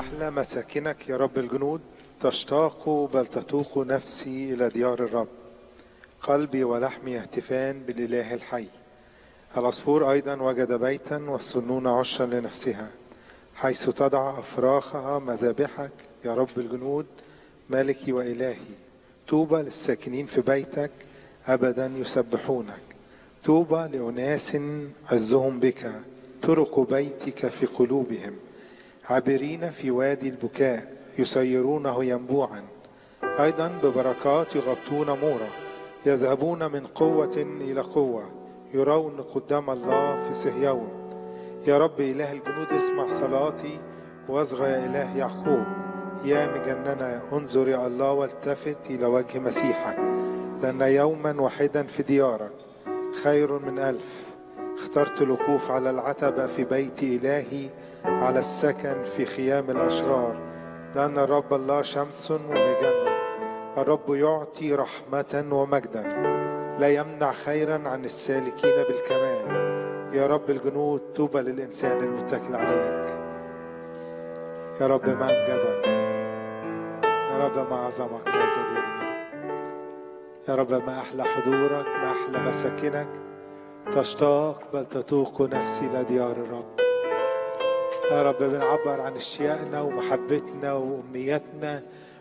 أحلى مساكنك يا رب الجنود تشتاق بل تتوق نفسي إلى ديار الرب قلبي ولحمي يهتفان بالإله الحي العصفور أيضا وجد بيتا والسنون عشا لنفسها حيث تضع أفراخها مذابحك يا رب الجنود مالكي وإلهي طوبى للساكنين في بيتك أبدا يسبحونك طوبى لأناس عزهم بك طرق بيتك في قلوبهم عابرين في وادي البكاء يسيرونه ينبوعا أيضا ببركات يغطون مورا يذهبون من قوة إلى قوة يرون قدام الله في صهيون يا رب إله الجنود اسمع صلاتي واصغى يا إله يعقوب يا مجننة انظر يا الله والتفت إلى وجه مسيحك لأن يوما واحدا في ديارك خير من ألف اخترت الوقوف على العتبة في بيت إلهي على السكن في خيام الأشرار لأن الرب الله شمس ومجنة الرب يعطي رحمة ومجدا لا يمنع خيرا عن السالكين بالكمال يا رب الجنود طوبى للإنسان المتكل عليك يا رب ما أمجدك يا رب ما أعظمك يا زليل يا رب ما أحلى حضورك ما أحلى مساكنك تشتاق بل تتوق نفسي إلى ديار الرب يا رب بنعبر عن اشتياقنا ومحبتنا وامنياتنا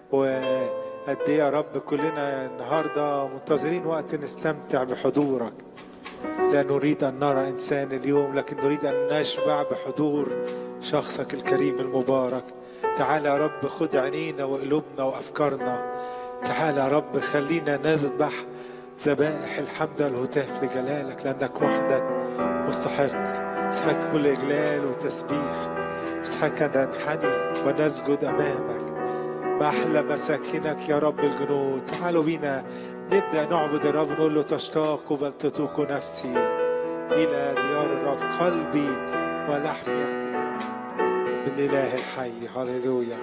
وقد ايه يا رب كلنا النهارده منتظرين وقت نستمتع بحضورك لا نريد ان نرى انسان اليوم لكن نريد ان نشبع بحضور شخصك الكريم المبارك تعال يا رب خد عينينا وقلوبنا وافكارنا تعال يا رب خلينا نذبح ذبائح الحمد والهتاف لجلالك لانك وحدك مستحق مستحق كل اجلال وتسبيح مستحق ان ننحني ونسجد امامك ما احلى مساكنك يا رب الجنود تعالوا بينا نبدا نعبد الرب نقول له تشتاق بل تتوق نفسي الى ديار الرب قلبي ولحمي يهتفان بالاله الحي هللويا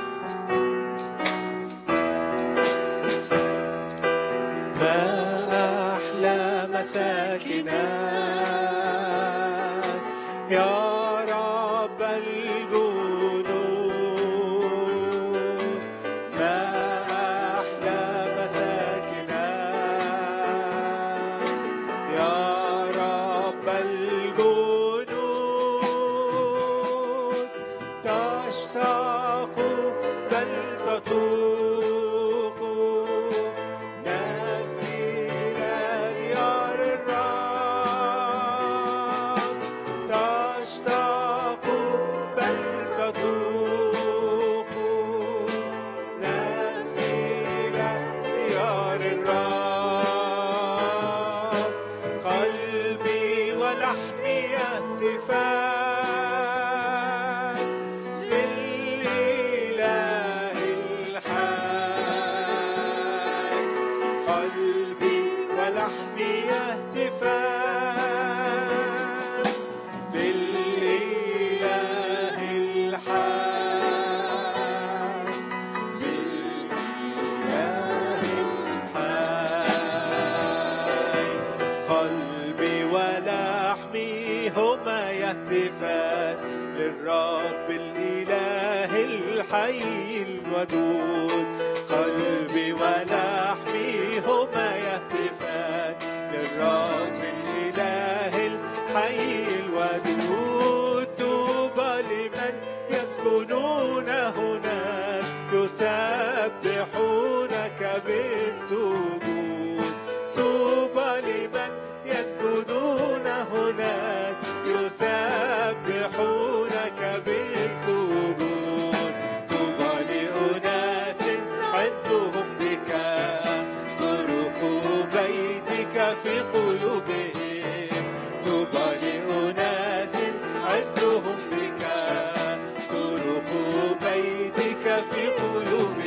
ما أحلى مساكنك يا رب الجنود ما أحلى مساكنك يا رب الجنود تشتاق بل تتوق نفسي إلى ديار الرب تشتاق بل تتوق نفسي إلى ديار الرب قلبي ولحمي يهتفان للإله الحي قلبي ولحمي يهتفان بالإله الحي بالإله الحي قلبي ولحمي هما يهتفان للرب الإله الحي الودود قلبي ولحمي هما يهتفان للرب الإله الحي الودود طوبى لمن يسكنون هناك يسبحونك بالسجود طوبى لمن يسجدون هناك يسبحونك بالسجود طوبى لأناس عزهم بك طرق بيتك في قلوبهم طوبى لأناس عزهم بك طرق بيتك في قلوبهم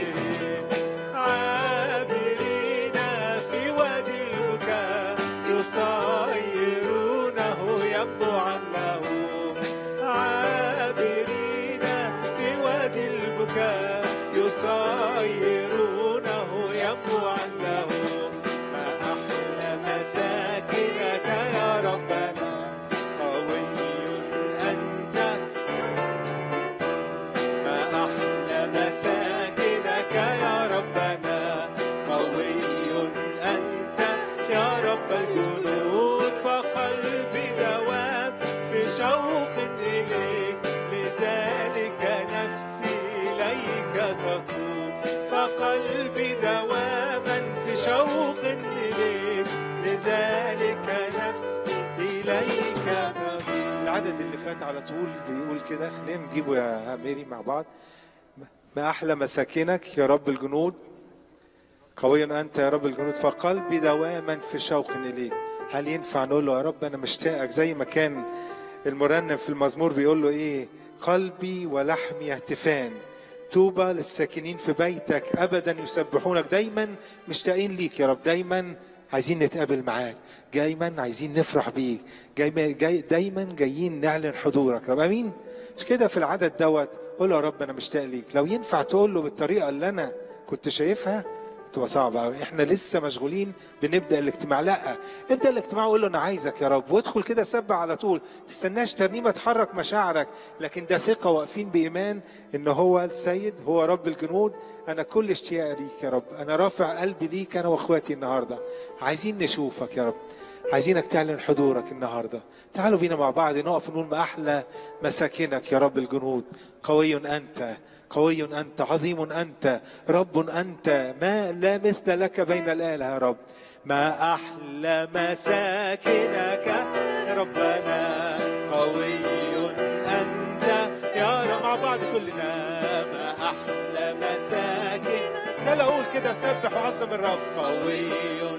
فات على طول بيقول كده خلينا نجيبه يا ميري مع بعض ما أحلى مساكنك يا رب الجنود قوي أنت يا رب الجنود فقلبي دواما في شوق إليك هل ينفع نقول له يا رب أنا مشتاقك زي ما كان المرنم في المزمور بيقول له إيه قلبي ولحمي يهتفان توبة للساكنين في بيتك أبدا يسبحونك دايما مشتاقين ليك يا رب دايما عايزين نتقابل معاك دايما عايزين نفرح بيك جاي جاي دايما جايين نعلن حضورك يا رب امين مش كده في العدد دوت قول له يا رب انا مشتاق ليك لو ينفع تقول له بالطريقه اللي انا كنت شايفها تبقى صعبة قوي احنا لسه مشغولين بنبدا الاجتماع لا ابدا الاجتماع وقول له انا عايزك يا رب وادخل كده سبع على طول تستناش ترنيمه تحرك مشاعرك لكن ده ثقه واقفين بايمان ان هو السيد هو رب الجنود انا كل اشتياق ليك يا رب انا رافع قلبي ليك انا واخواتي النهارده عايزين نشوفك يا رب عايزينك تعلن حضورك النهارده تعالوا بينا مع بعض نقف نقول ما احلى مساكنك يا رب الجنود قوي انت قوي انت عظيم انت رب انت ما لا مثل لك بين الالهه يا رب ما أحلى مساكنك يا ربنا قوي أنت يا رب مع بعض كلنا ما أحلى مساكن يلا قول كده سبح وعظم الرب قوي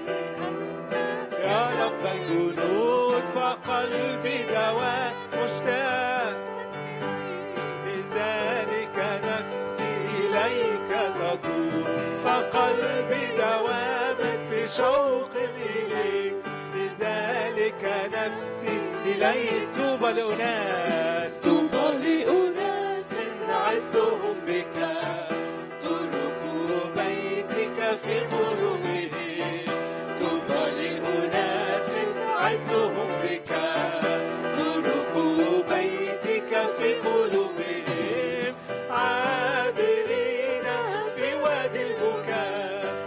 يا رب الجنود فقلبي دواء مشتاق لذلك نفسي إليك تطول فقلبي دواما في شوق إليك لذلك نفسي إليك طوبى لأناس طوبى لأناس عزهم بك تركوا بيتك في قلوبهم طوبى لأناس عزهم بك تركوا بيتك في قلوبهم عابرين في وادي البكاء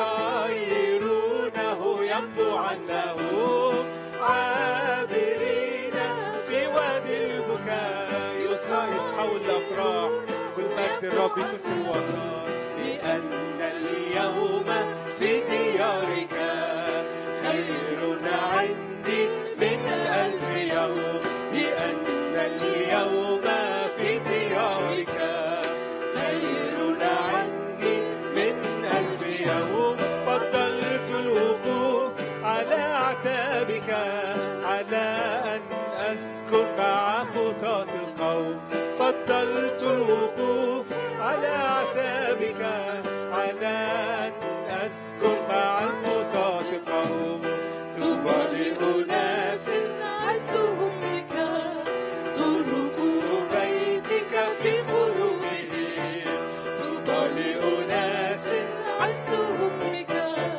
يصيرونه ينبوعا لهم عابرين في وادي البكاء يصير حول الافراح والمجد الرب يكون في الوسط لان اليوم في ديارك خير عندي من ألف يوم لأن اليوم في ديارك خير عندي من ألف يوم فضلت الوقوف على أعتابك على أن أسكن مع خطاة القوم فضلت الوقوف على أعتابك على أن أسكن مع الخطاة القوم طوبى لأناس عزهم بك تركوا بيتك في قلوبهم طوبى لأناس عزهم بك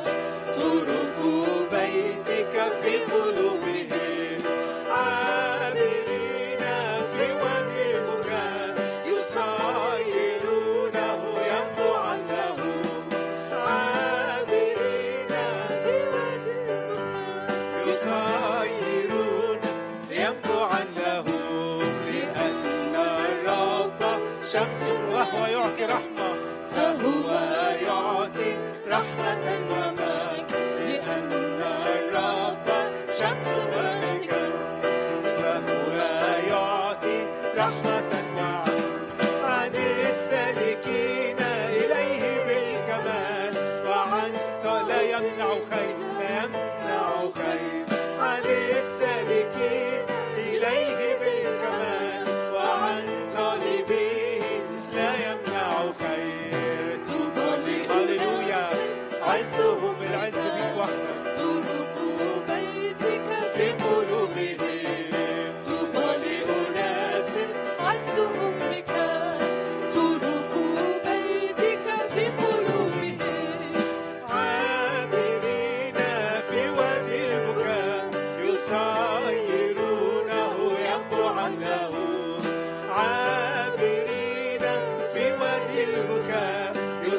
تركوا بيتك في قلوبهم عابرين في وادي البكاء يصيرونه ينبوعا لهم عابرين في وادي البكاء يصيرون ينبوعا لهم لأن الرب شمس وهو يعطي رحمة فهو يعطي رحمة ومجد لأن الرب شمس ومجد فهو يعطي رحمة وعدل عن السالكين إليه بالكمال وعن ط- لا يمنع خير لا يمنع خير عن السالكين إليه بالكمال وعن طالبيه لا يمنع خير طوبى هللويا عزهم العز فيك وحدك تركوا بيتك في قلوبهم طوبى لأناس عزهم بك تركوا بيتك في قلوبهم عابرين في وادي البكاء يصيرونه ينبوعا له عابرين في وادي البكاء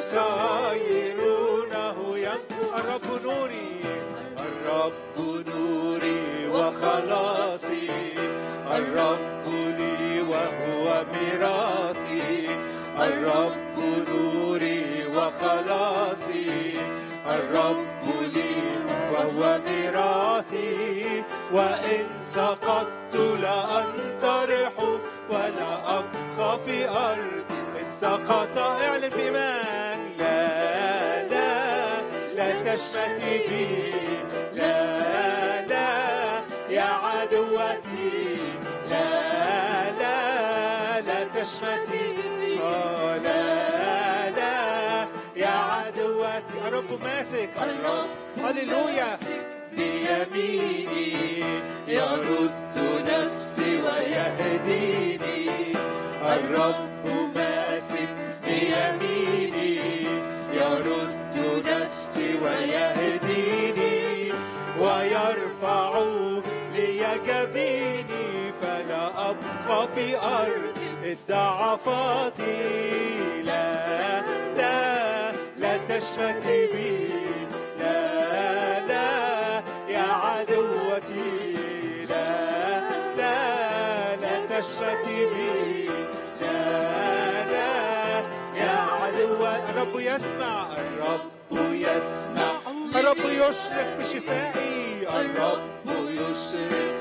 يصيرونه ينبوعا الرب نوري الرب نوري وخلاصي الرب لي وهو ميراثي الرب نوري وخلاصي الرب لي وهو ميراثي وإن سقطت لا أنطرح ولا أبقى في أرض السقط اعلن بإيمان لا لا لا تشمتي بي لا لا يا عدوتي لا لا لا تشمتي بي آه، لا لا يا عدوتي الرب ماسك الرب هللويا ماسك بيميني يرد نفسي ويهديني الرب ماسك بيميني يرد نفسي ويهديني ويرفع لي جبيني فلا أبقى في أرض الضعفات لا لا لا تشمتي بي لا لا يا عدوتي لا لا لا تشمتي بي لا لا يا عدو الرب يسمع الرب يسمع الرب يشرق بشفائي الرب يشرق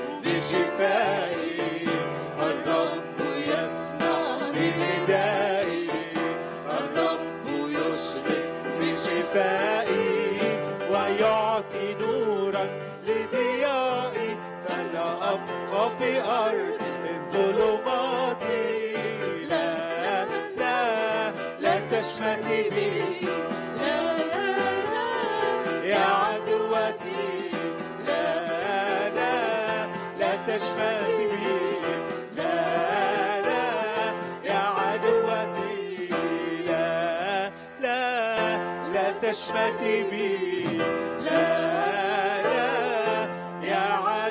بشفائي الرب يسمع بندائي الرب يشرق بشفائي ويعطي نورا لضيائي فلا أبقى في أرض الظلمات لا لا لا تشمتي بي لا لا لا يا عدوتي لا لا لا تشمتي بي لا لا يا عدوتي لا لا لا تشمتي بي لا لا يا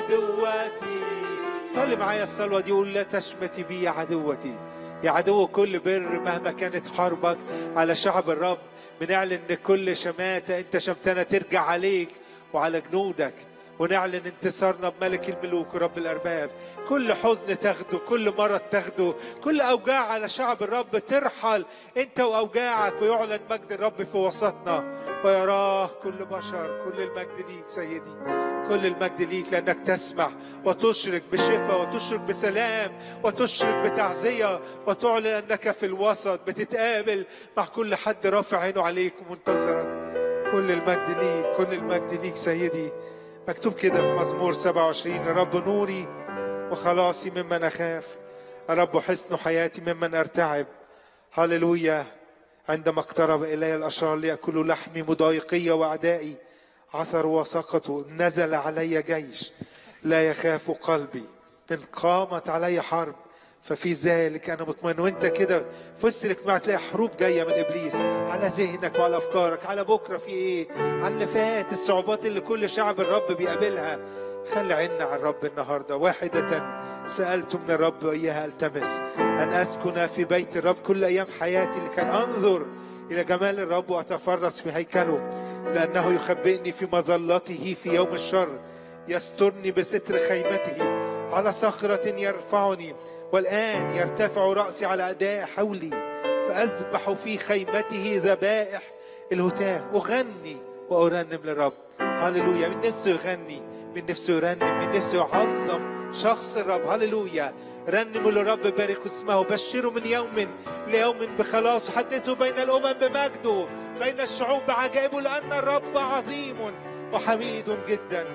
عدوتي صلي معايا الصلوة دي قول لا تشمتي بي يا عدوتي يا عدو كل بر مهما كانت حربك على شعب الرب بنعلن ان كل شماتة انت شمتنا ترجع عليك وعلى جنودك ونعلن انتصارنا بملك الملوك ورب الارباب كل حزن تاخده كل مرض تاخده كل اوجاع على شعب الرب ترحل انت واوجاعك ويعلن مجد الرب في وسطنا ويراه كل بشر كل المجد ليك سيدي كل المجد ليك لانك تسمع وتشرك بشفاء وتشرك بسلام وتشرك بتعزيه وتعلن انك في الوسط بتتقابل مع كل حد رافع عينه عليك ومنتظرك كل المجد ليك كل المجد ليك سيدي مكتوب كده في مزمور 27 الرب نوري وخلاصي ممن اخاف الرب حصن حياتي ممن ارتعب هللويا عندما اقترب الي الاشرار لياكلوا لحمي مضايقي واعدائي عثروا وسقطوا نزل علي جيش لا يخاف قلبي ان قامت علي حرب ففي ذلك انا مطمئن وانت كده في وسط الاجتماع تلاقي حروب جايه من ابليس على ذهنك وعلى افكارك على بكره في ايه على اللي فات الصعوبات اللي كل شعب الرب بيقابلها خلي عيننا على الرب النهارده واحده سالت من الرب واياها التمس ان اسكن في بيت الرب كل ايام حياتي لكي انظر إلى جمال الرب وأتفرس في هيكله لأنه يخبئني في مظلته في يوم الشر يسترني بستر خيمته على صخرة يرفعني والآن يرتفع رأسي على أداء حولي فأذبح في خيمته ذبائح الهتاف أغني وأرنم للرب هللويا من نفسه يغني من نفسه يرنم من نفسه يعظم شخص الرب هللويا رنموا للرب باركوا اسمه بشروا من يوم ليوم بخلاص حدثوا بين الامم بمجده بين الشعوب بعجائبه لان الرب عظيم وحميد جدا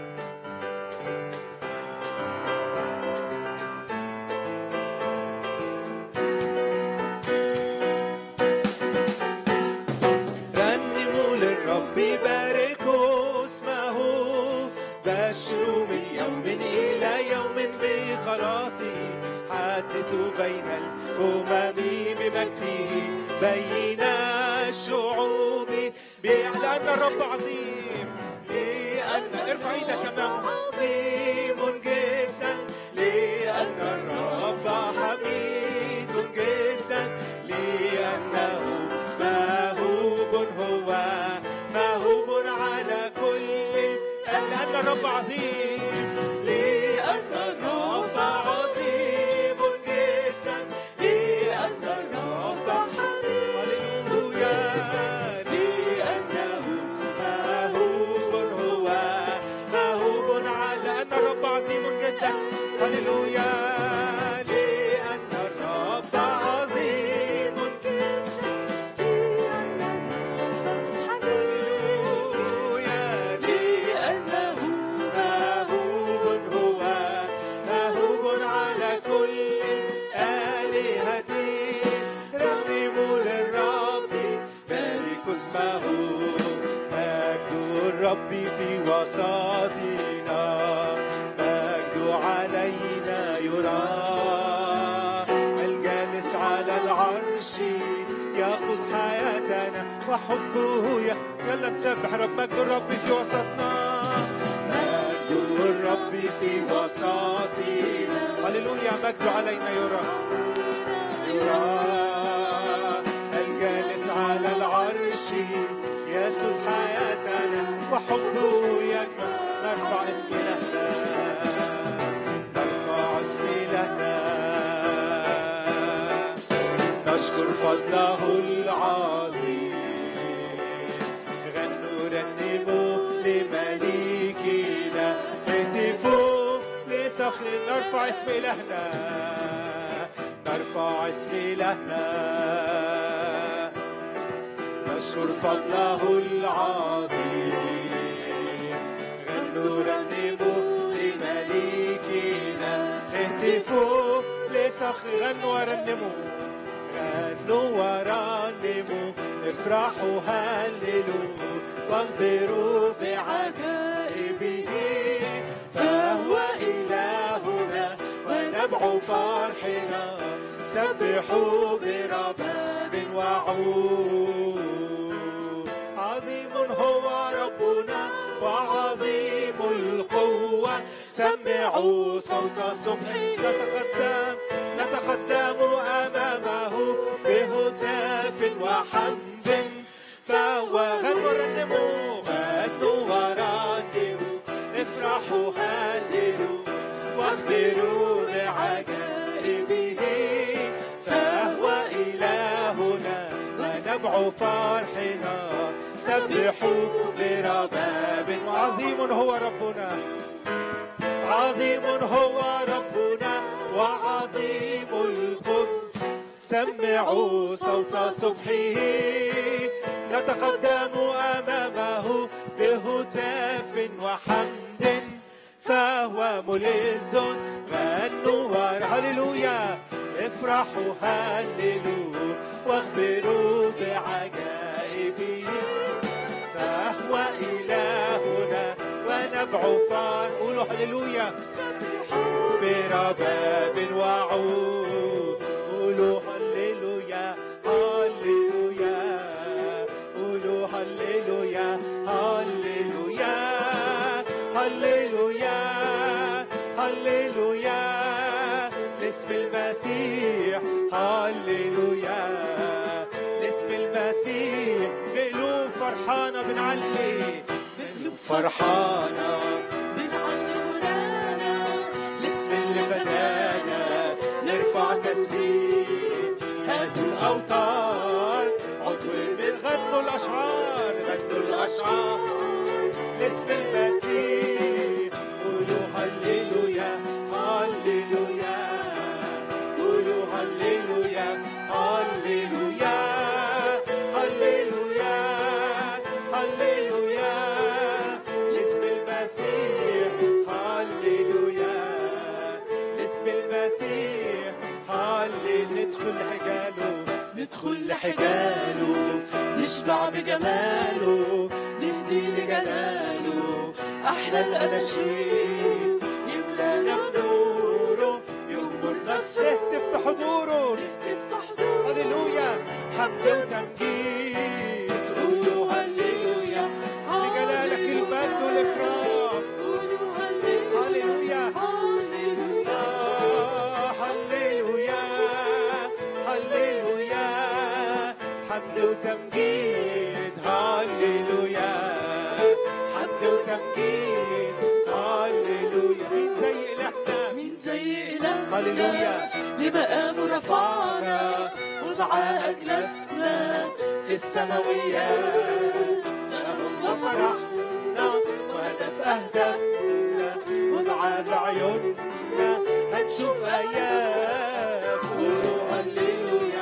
رنموا للرب باركوا اسمه بشروا من يوم إلى يوم بخلاصه حدثوا بين الأمم بمجده بين الشعوب لأن الرب عظيم لأن ارفع ايدك امامه عظيم جدا لأن الرب حميد جدا لأنه موهوب هو موهوب على كل لأن الرب عظيم لأن الرب عظيم جدا لأن الرب حميد هللويا لأنه موهوب هو العرش ياخذ حياتنا وحبه ي... يلا نسبح رب مجد الرب في وسطنا مجد الرب في وسطنا هللويا مجد علينا يرى يرى الجالس على العرش يسوس حياتنا وحبه يجمع نرفع اسم لنا نرفع اسم لنا نشكر فضله العظيم غنوا رنموا لمليكنا اهتفوا لصخر نرفع اسم إلهنا نرفع اسم إلهنا نشكر فضله العظيم غنوا رنموا لمليكنا اهتفوا لصخر غنوا ورنموا غنوا ورنموا افرحوا هللوا واخبروا بعجائبه فهو إلهنا ونبع فرحنا سبحوا برباب وعود عظيم هو ربنا وعظيم القوة سمعوا صوت صبح نتقدم نتقدم أمامه بهتاف وحمد فهو غنوا رنموا غنوا ورنموا افرحوا هللوا واخبروا بعجائبه فهو إلهنا ونبع فرحنا سبحوا برباب عظيم هو ربنا عظيم هو ربنا وعظيم القدس سمعوا صوت صبحه نتقدم أمامه بهتاف وحمد فهو ملز غنوا ور- هللويا افرحوا هللوا واخبروا بعجائبه فهو إلهنا ونبع فار قولوا هللويا برباب وعود قولوا هللويا هللويا قولوا هللويا هللويا هللويا هللويا لاسم المسيح هللويا لاسم المسيح بقلوب فرحانة بنعلي بقلوب فرحانة بنعلي غنانا الاسم اللي فدانا نرفع تسبيح هاتوا الأوتار عضو غنوا الأشعار غنوا الأشعار لاسم المسيح قولوا هللويا هللويا قولوا هللويا هللويا هللويا هللويا لاسم المسيح هللويا لاسم المسيح هلل ندخل حجاله ندخل لحجاله نشبع بجماله نهدي لجلاله أحلى الأناشيد يملانا بنوره يغمرنا نهتف في حضوره نهتف في حضوره هللويا حمد وتمجيد قولوا هللويا لجلالك المجد والإكرام قولوا هللويا هللويا آه، هللويا هللويا حمد وتمجيد هللويا حمد وتمجيد هللويا مين زي إلهنا مين زي إلهنا هللويا. لمقامه رفعنا ومعاه أجلسنا في السماويات هو فرحنا وهدف أهدافنا ومعاه بعيوننا هنشوف آيات قولوا هللويا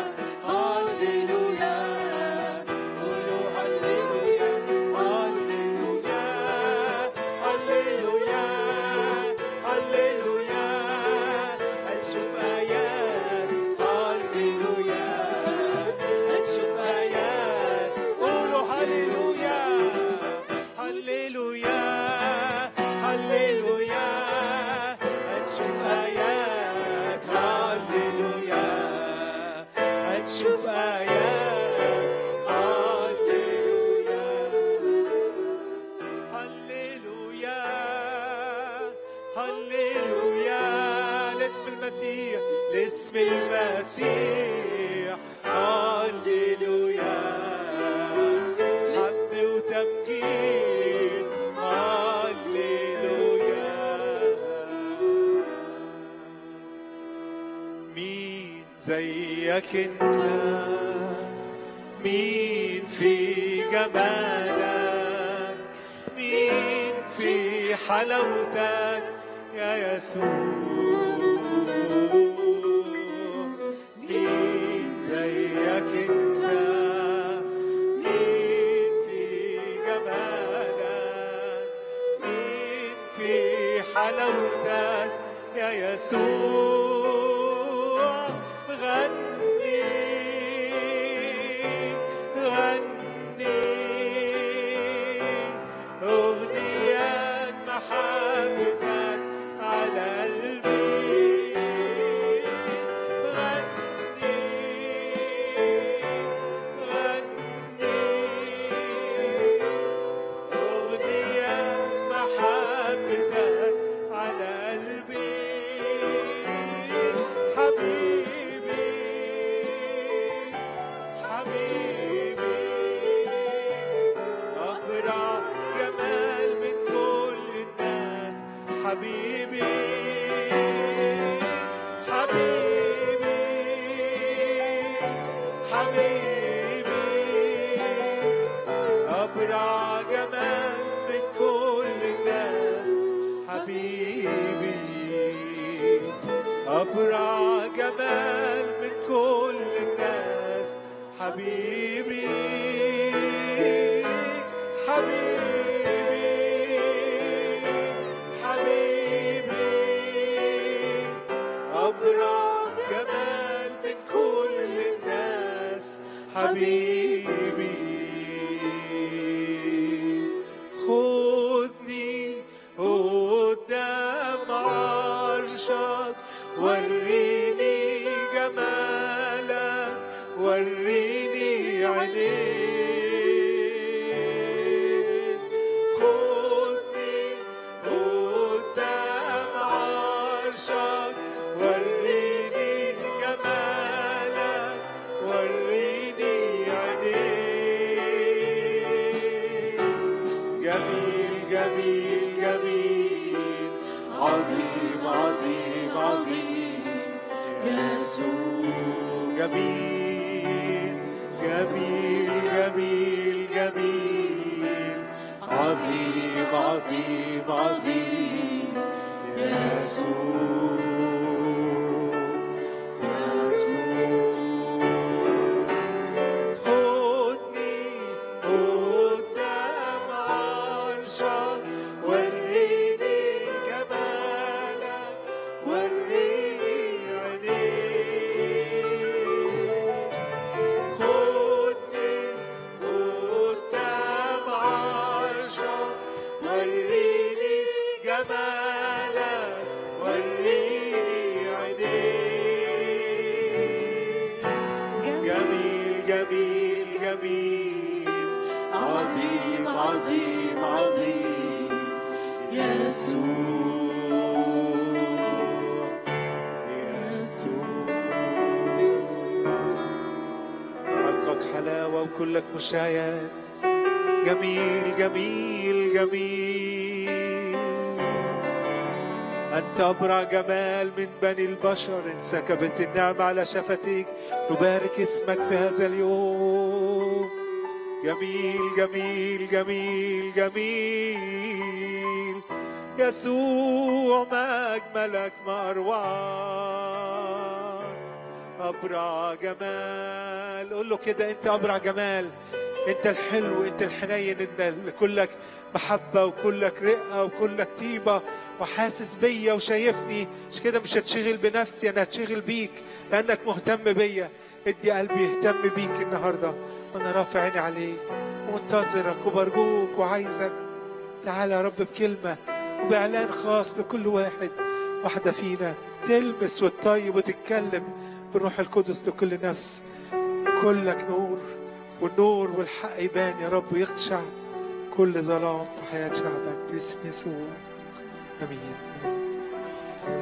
هللويا قولوا هللويا هللويا هللويا هللويا هنشوف آيات هللويا هنشوف آيات قولوا هللويا هللويا هللويا هنشوف آيات شوف آيات هللويا هللويا هللويا لاسم المسيح لاسم المسيح هللويا حمد وتمجيد هللويا مين زيك انت مين في جمالك مين في حلاوتك يا يسوع مين زيك انت مين في جمالك مين في حلاوتك يا يسوع غني غني أغنيات محبتك على قلبي غني غني أغنية محبتك على قلبي حبيبي حبيبي أبرع جمال من كل الناس حبيبي حبيبي حبيبي أبرع جمال من كل الناس حبيبي أبرع جمال من كل الناس حبيبي حبيبي حبيبي أبرع جمال من كل الناس حبيبي خدني قدام عرشك وريني جمالك وريني عينيك خدني قدام عرشك وريني جمالك وريني عينيك جميل جميل جميل عظيم عظيم عظيم يسوع جميل جميل جميل جميل عظيم عظيم عظيم يسوع خدني قدام عرشك وريني جمالك وريني عينيك خدني قدام عرشك وريني جمالك وريني عينيك جميل جميل جميل عظيم عظيم عظيم يسوع يسوع عمقك حلاوة وكلك مشايات جميل جميل جميل أنت أبرع جمال من بني البشر انسكبت النعمة على شفتيك نبارك اسمك في هذا اليوم جميل جميل جميل جميل يسوع ما أجملك ما أروعك أبرع جمال قول له كده أنت أبرع جمال أنت الحلو أنت الحنين أنت اللي كلك محبة وكلك رقة وكلك طيبة وحاسس بيا وشايفني مش كده مش هتشغل بنفسي أنا هتشغل بيك لأنك مهتم بيا ادي قلبي يهتم بيك النهاردة وأنا رافع عيني عليك ومنتظرك وبرجوك وعايزك تعالى يا رب بكلمة وبإعلان خاص لكل واحد واحدة فينا تلمس وتطيب وتتكلم بالروح القدس لكل نفس كلك نور والنور والحق يبان يا رب ويخشع كل ظلام في حياة شعبك باسم يسوع امين امين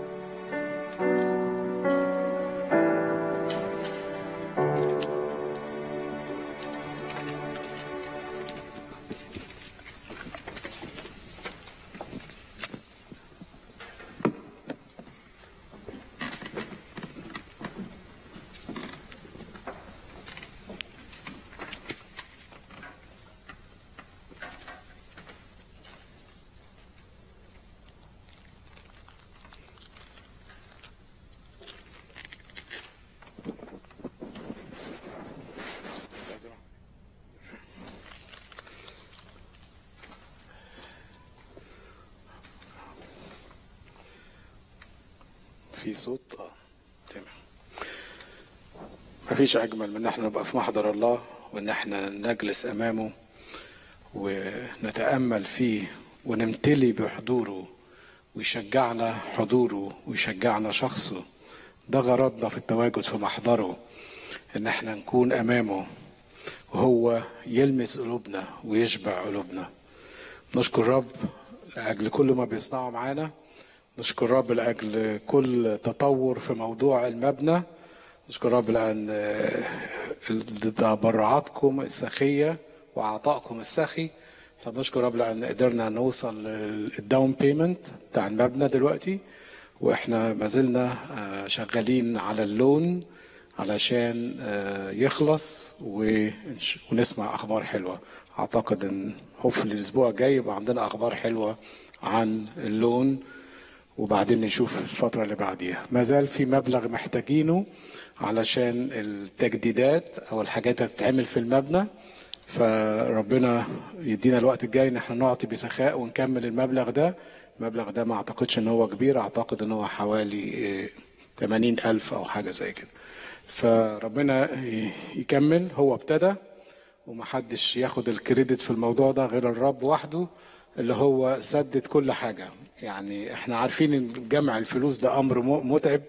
في صوت اه تمام مفيش اجمل من ان احنا نبقى في محضر الله وان احنا نجلس امامه ونتامل فيه ونمتلي بحضوره ويشجعنا حضوره ويشجعنا شخصه ده غرضنا في التواجد في محضره ان احنا نكون امامه وهو يلمس قلوبنا ويشبع قلوبنا نشكر رب لاجل كل ما بيصنعه معانا نشكر رب لاجل كل تطور في موضوع المبنى نشكر رب لان تبرعاتكم السخيه وعطائكم السخي فنشكر رب لان قدرنا نوصل للداون بيمنت بتاع المبنى دلوقتي واحنا ما زلنا آه، شغالين على اللون علشان آه، يخلص ونش- ونسمع اخبار حلوه اعتقد ان هوفلي الاسبوع الجاي يبقى عندنا اخبار حلوه عن اللون وبعدين نشوف الفترة اللي بعديها ما زال في مبلغ محتاجينه علشان التجديدات أو الحاجات اللي هتتعمل في المبنى فربنا يدينا الوقت الجاي ان احنا نعطي بسخاء ونكمل المبلغ ده المبلغ ده ما اعتقدش ان هو كبير اعتقد ان هو حوالي 80 ألف أو حاجة زي كده فربنا ي- يكمل هو ابتدى ومحدش ياخد الكريدت في الموضوع ده غير الرب وحده اللي هو سدد كل حاجة يعني احنا عارفين ان جمع الفلوس ده امر م- متعب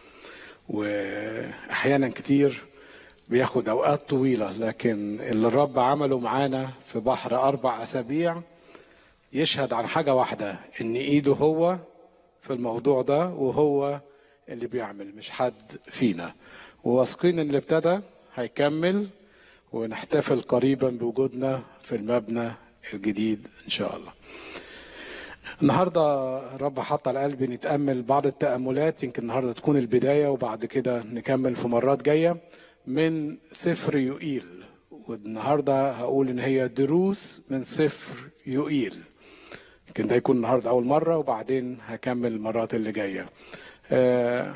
واحيانا كتير بياخد اوقات طويلة لكن اللي الرب عمله معانا في بحر اربع اسابيع يشهد عن حاجة واحدة ان ايده هو في الموضوع ده وهو اللي بيعمل مش حد فينا وواثقين ان اللي ابتدى هيكمل ونحتفل قريبا بوجودنا في المبنى الجديد ان شاء الله النهارده الرب حط على قلبي نتامل بعض التاملات يمكن النهارده تكون البدايه وبعد كده نكمل في مرات جايه من سفر يوئيل والنهارده هقول ان هي دروس من سفر يوئيل يمكن ده يكون النهارده اول مره وبعدين هكمل المرات اللي جايه آه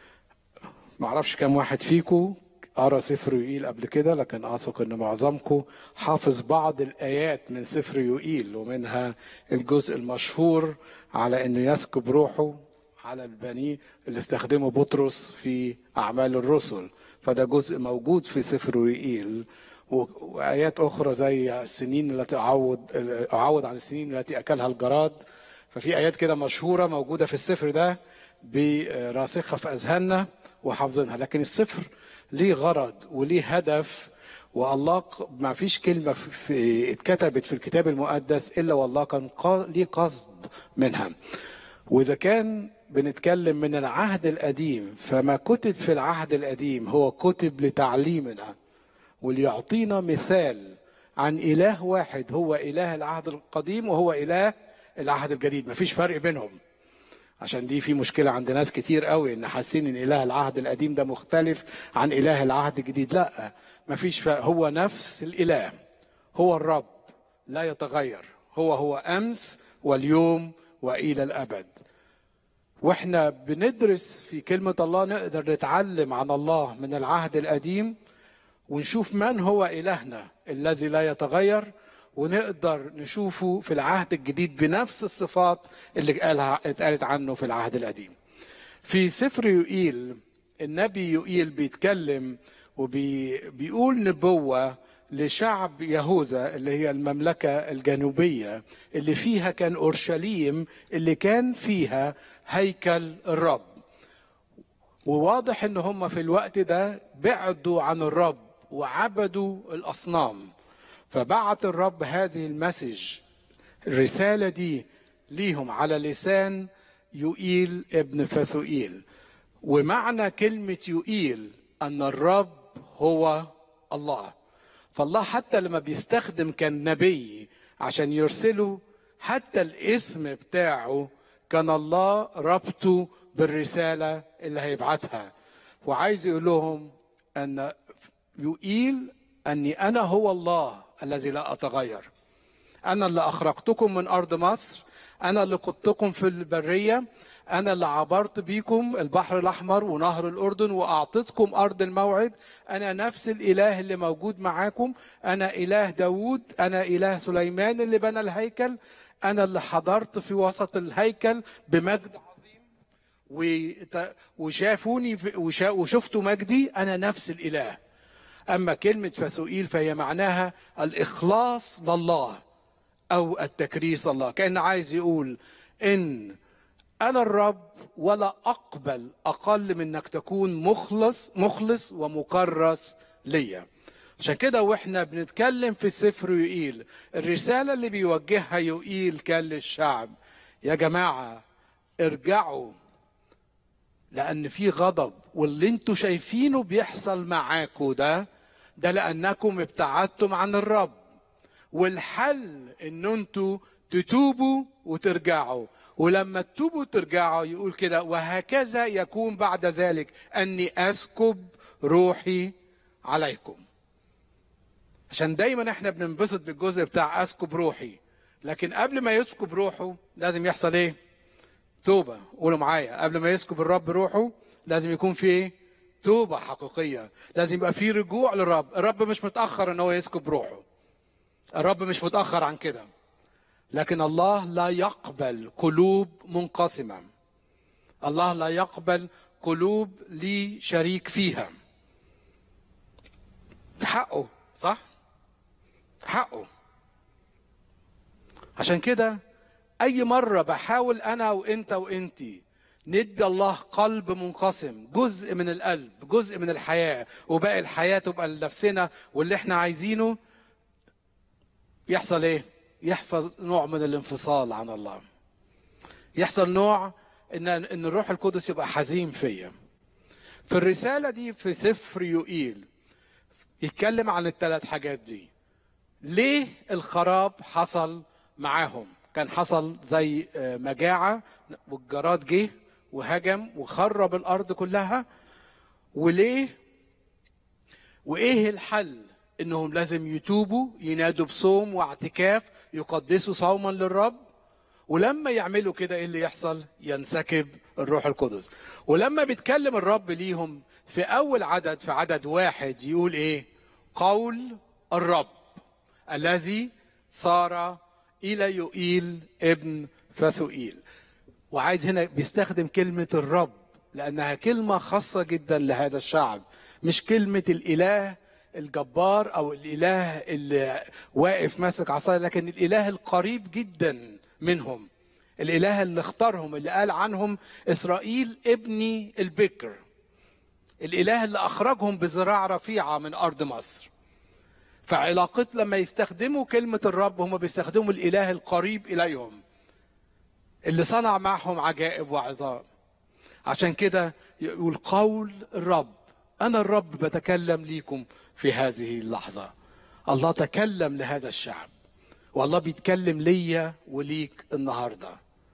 معرفش كم واحد فيكم قرا سفر يوئيل قبل كده لكن اثق ان معظمكم حافظ بعض الايات من سفر يوئيل ومنها الجزء المشهور على انه يسكب روحه على البني اللي استخدمه بطرس في اعمال الرسل فده جزء موجود في سفر يوئيل و- وايات اخرى زي السنين التي اعوض اعوض عن السنين التي اكلها الجراد ففي ايات كده مشهوره موجوده في السفر ده براسخه في اذهاننا وحافظينها لكن السفر ليه غرض وليه هدف والله ق- ما فيش كلمه في- في اتكتبت في الكتاب المقدس الا والله كان قا- ليه قصد منها واذا كان بنتكلم من العهد القديم فما كتب في العهد القديم هو كتب لتعليمنا وليعطينا مثال عن اله واحد هو اله العهد القديم وهو اله العهد الجديد مفيش فرق بينهم عشان دي في مشكلة عند ناس كتير قوي ان حاسين ان اله العهد القديم ده مختلف عن اله العهد الجديد لا مفيش فرق هو نفس الاله هو الرب لا يتغير هو هو امس واليوم والى الابد واحنا بندرس في كلمة الله نقدر نتعلم عن الله من العهد القديم ونشوف من هو إلهنا الذي لا يتغير ونقدر نشوفه في العهد الجديد بنفس الصفات اللي قالها اتقالت عنه في العهد القديم في سفر يوئيل النبي يوئيل بيتكلم وبيقول نبوة لشعب يهوذا اللي هي المملكة الجنوبية اللي فيها كان أورشليم اللي كان فيها هيكل الرب وواضح ان هم في الوقت ده بعدوا عن الرب وعبدوا الاصنام فبعت الرب هذه المسج الرسالة دي ليهم على لسان يوئيل ابن فثوئيل ومعنى كلمة يوئيل أن الرب هو الله فالله حتى لما بيستخدم كان نبي عشان يرسله حتى الاسم بتاعه كان الله ربطه بالرسالة اللي هيبعتها وعايز يقول لهم أن يقيل أني أنا هو الله الذي لا أتغير أنا اللي أخرجتكم من أرض مصر أنا اللي قدتكم في البرية أنا اللي عبرت بيكم البحر الأحمر ونهر الأردن وأعطيتكم أرض الموعد أنا نفس الإله اللي موجود معاكم أنا إله داوود أنا إله سليمان اللي بنى الهيكل أنا اللي حضرت في وسط الهيكل بمجد عظيم وت- وشافوني في- وشا- وشفتوا مجدي أنا نفس الإله أما كلمة فسوئيل فهي معناها الإخلاص لله أو التكريس الله كأن عايز يقول إن أنا الرب ولا أقبل أقل من إنك تكون مخلص مخلص ومكرس ليا عشان كده واحنا بنتكلم في سفر يوئيل الرسالة اللي بيوجهها يوئيل كان للشعب يا جماعة ارجعوا لأن في غضب واللي انتوا شايفينه بيحصل معاكوا ده ده لأنكم ابتعدتم عن الرب والحل ان انتوا تتوبوا وترجعوا ولما تتوبوا وترجعوا يقول كده وهكذا يكون بعد ذلك اني اسكب روحي عليكم عشان دايما احنا بننبسط بالجزء بتاع اسكب روحي لكن قبل ما يسكب روحه لازم يحصل ايه توبة قولوا معايا قبل ما يسكب الرب روحه لازم يكون في ايه توبة حقيقية لازم يبقى في رجوع للرب الرب مش متأخر ان هو يسكب روحه الرب مش متأخر عن كده لكن الله لا يقبل قلوب منقسمة الله لا يقبل قلوب لي شريك فيها حقه صح حقه عشان كده اي مره بحاول انا وانت وانتي ندي الله قلب منقسم جزء من القلب جزء من الحياه وباقي الحياه تبقى لنفسنا واللي احنا عايزينه يحصل ايه يحصل نوع من الانفصال عن الله يحصل نوع ان ان الروح القدس يبقى حزين فيا في الرساله دي في سفر يوئيل يتكلم عن الثلاث حاجات دي ليه الخراب حصل معاهم كان حصل زي آه، مجاعة والجراد جه وهجم وخرب الأرض كلها وليه وإيه الحل إنهم لازم يتوبوا ينادوا بصوم واعتكاف يقدسوا صوما للرب ولما يعملوا كده ايه اللي يحصل ينسكب الروح القدس ولما بيتكلم الرب ليهم في اول عدد في عدد واحد يقول ايه قول الرب الذي صار الى يوئيل ابن فثوئيل وعايز هنا بيستخدم كلمة الرب لأنها كلمة خاصة جدا لهذا الشعب مش كلمة الإله الجبار أو الإله اللي واقف ماسك عصاية لكن الإله القريب جدا منهم الإله اللي اختارهم اللي قال عنهم إسرائيل ابني البكر الإله اللي أخرجهم بذراع رفيعة من أرض مصر فعلاقة لما يستخدموا كلمة الرب هم بيستخدموا الإله القريب إليهم اللي صنع معهم عجائب وعظام عشان كده يقول قول الرب أنا الرب بتكلم ليكم في هذه اللحظة الله تكلم لهذا الشعب والله بيتكلم ليا وليك النهارده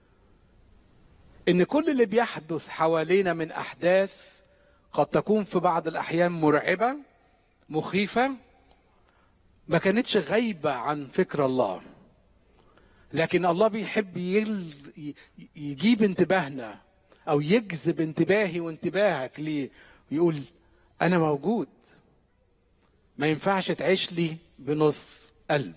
ان كل اللي بيحدث حوالينا من احداث قد تكون في بعض الاحيان مرعبه مخيفه ما كانتش غايبه عن فكر الله لكن الله بيحب يل... ي- يجيب انتباهنا او يجذب انتباهي وانتباهك ليه ويقول انا موجود ما ينفعش تعيش لي بنص قلب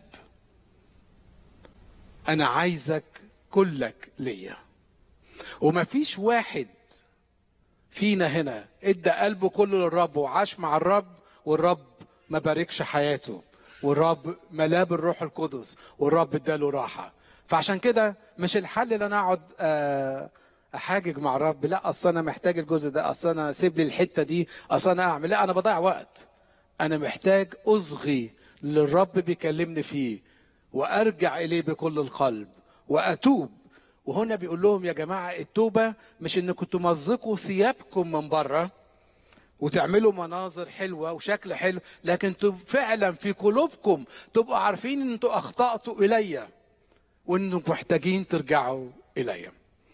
انا عايزك كلك ليا وما فيش واحد فينا هنا ادى قلبه كله للرب وعاش مع الرب والرب ما باركش حياته والرب ملاه بالروح القدس والرب اداله راحه فعشان كده مش الحل ان انا اقعد آه، احاجج مع الرب لا اصل انا محتاج الجزء ده اصل انا سيب لي الحته دي اصل انا اعمل لا انا بضيع وقت انا محتاج اصغي للرب بيكلمني فيه وارجع اليه بكل القلب واتوب وهنا بيقول لهم يا جماعه التوبه مش انكم تمزقوا ثيابكم من بره وتعملوا مناظر حلوه وشكل حلو لكن انتوا فعلا في قلوبكم تبقوا عارفين ان انتوا اخطاتوا الي وانكم محتاجين ترجعوا الي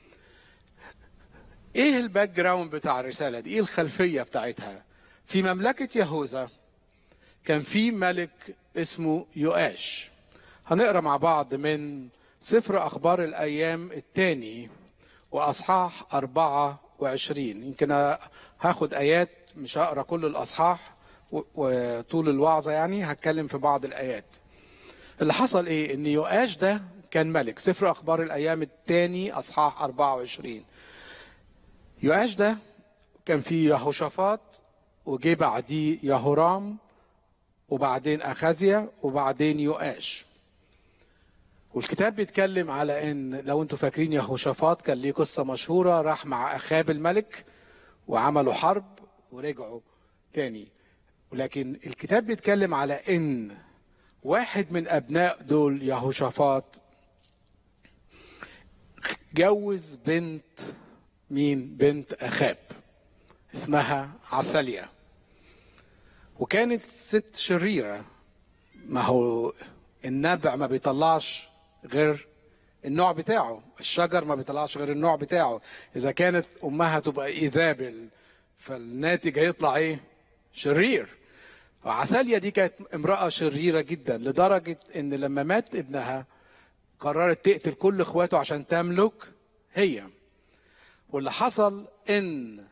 ايه الباك جراوند بتاع الرساله دي ايه الخلفيه بتاعتها في مملكه يهوذا كان في ملك اسمه يؤاش هنقرا مع بعض من سفر اخبار الايام الثاني واصحاح 24 يمكن هاخد ايات مش هقرا كل الاصحاح و- وطول الوعظه يعني هتكلم في بعض الايات اللي حصل ايه ان يؤاش ده كان ملك سفر اخبار الايام الثاني اصحاح 24 يؤاش ده كان فيه يهوشافاط وجه بعديه يهورام وبعدين اخازيا وبعدين يؤاش والكتاب بيتكلم على ان لو انتوا فاكرين يهوشافاط كان ليه قصه مشهوره راح مع اخاب الملك وعملوا حرب ورجعوا تاني ولكن الكتاب بيتكلم على ان واحد من ابناء دول يهوشافاط جوز بنت مين بنت اخاب اسمها عثاليا وكانت ست شريره ما هو النبع ما بيطلعش غير النوع بتاعه الشجر ما بيطلعش غير النوع بتاعه اذا كانت امها تبقى ايذابل فالناتج هيطلع ايه شرير وعثاليا دي كانت امرأة شريرة جدا لدرجة ان لما مات ابنها قررت تقتل كل اخواته عشان تملك هي واللي حصل ان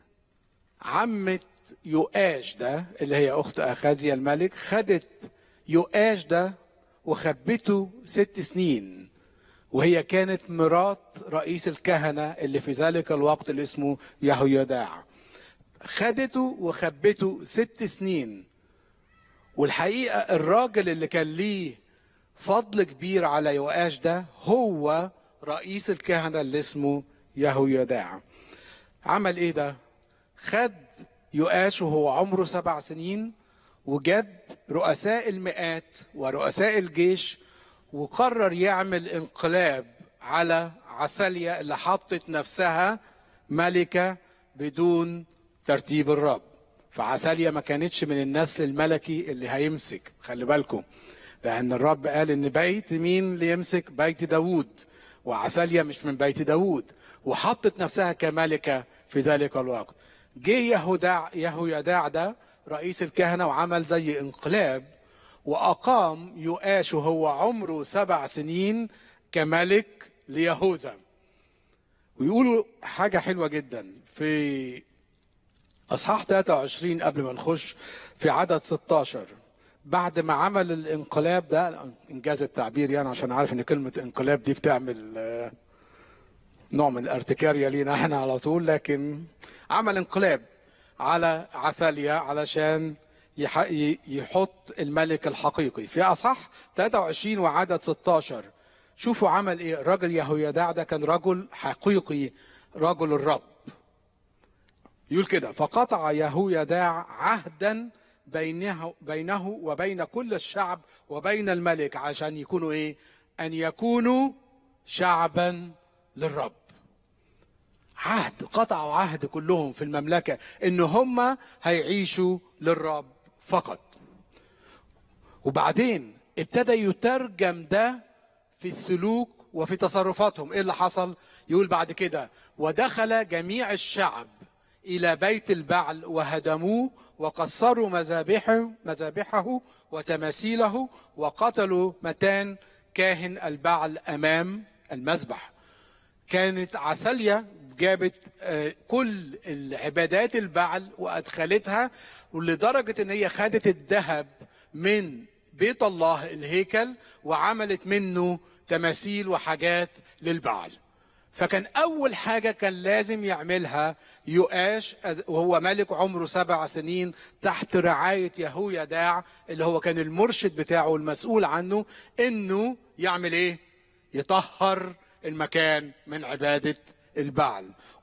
عمة يؤاش ده اللي هي اخت اخازيا الملك خدت يؤاش ده وخبته ست سنين وهي كانت مرات رئيس الكهنة اللي في ذلك الوقت اللي اسمه يهويداع خدته وخبته ست سنين والحقيقة الراجل اللي كان ليه فضل كبير على يؤاش ده هو رئيس الكهنة اللي اسمه يهويداع عمل ايه ده خد يؤاش وهو عمره سبع سنين وجاب رؤساء المئات ورؤساء الجيش وقرر يعمل انقلاب على عثاليا اللي حطت نفسها ملكة بدون ترتيب الرب فعثاليا ما كانتش من النسل الملكي اللي هيمسك خلي بالكم لأن الرب قال إن بيت مين اللي يمسك بيت داوود وعثاليا مش من بيت داوود وحطت نفسها كملكة في ذلك الوقت جه يهودع يهويداع ده رئيس الكهنة وعمل زي انقلاب وأقام يؤاش وهو عمره سبع سنين كملك ليهوذا ويقولوا حاجة حلوة جدا في أصحاح 23 قبل ما نخش في عدد 16 بعد ما عمل الانقلاب ده إنجاز التعبير يعني عشان عارف إن كلمة انقلاب دي بتعمل آه، نوع من الارتكارية لينا احنا على طول لكن عمل انقلاب على عثاليا علشان يح- ي- يحط الملك الحقيقي في اصح 23 وعدد 16 شوفوا عمل ايه الراجل يهويداع ده كان رجل حقيقي رجل الرب يقول كده فقطع يهويداع عهدا بينه بينه وبين كل الشعب وبين الملك عشان يكونوا ايه ان يكونوا شعبا للرب عهد قطعوا عهد كلهم في المملكة ان هم هيعيشوا للرب فقط وبعدين ابتدى يترجم ده في السلوك وفي تصرفاتهم ايه اللي حصل يقول بعد كده ودخل جميع الشعب الى بيت البعل وهدموه وكسروا مذابحه مذابحه وتماثيله وقتلوا متان كاهن البعل امام المذبح كانت عثاليا جابت آه، كل العبادات البعل وادخلتها ولدرجه ان هي خدت الذهب من بيت الله الهيكل وعملت منه تماثيل وحاجات للبعل فكان اول حاجه كان لازم يعملها يؤاش أز- وهو ملك عمره سبع سنين تحت رعايه يهويداع اللي هو كان المرشد بتاعه والمسؤول عنه انه يعمل ايه يطهر المكان من عباده البعل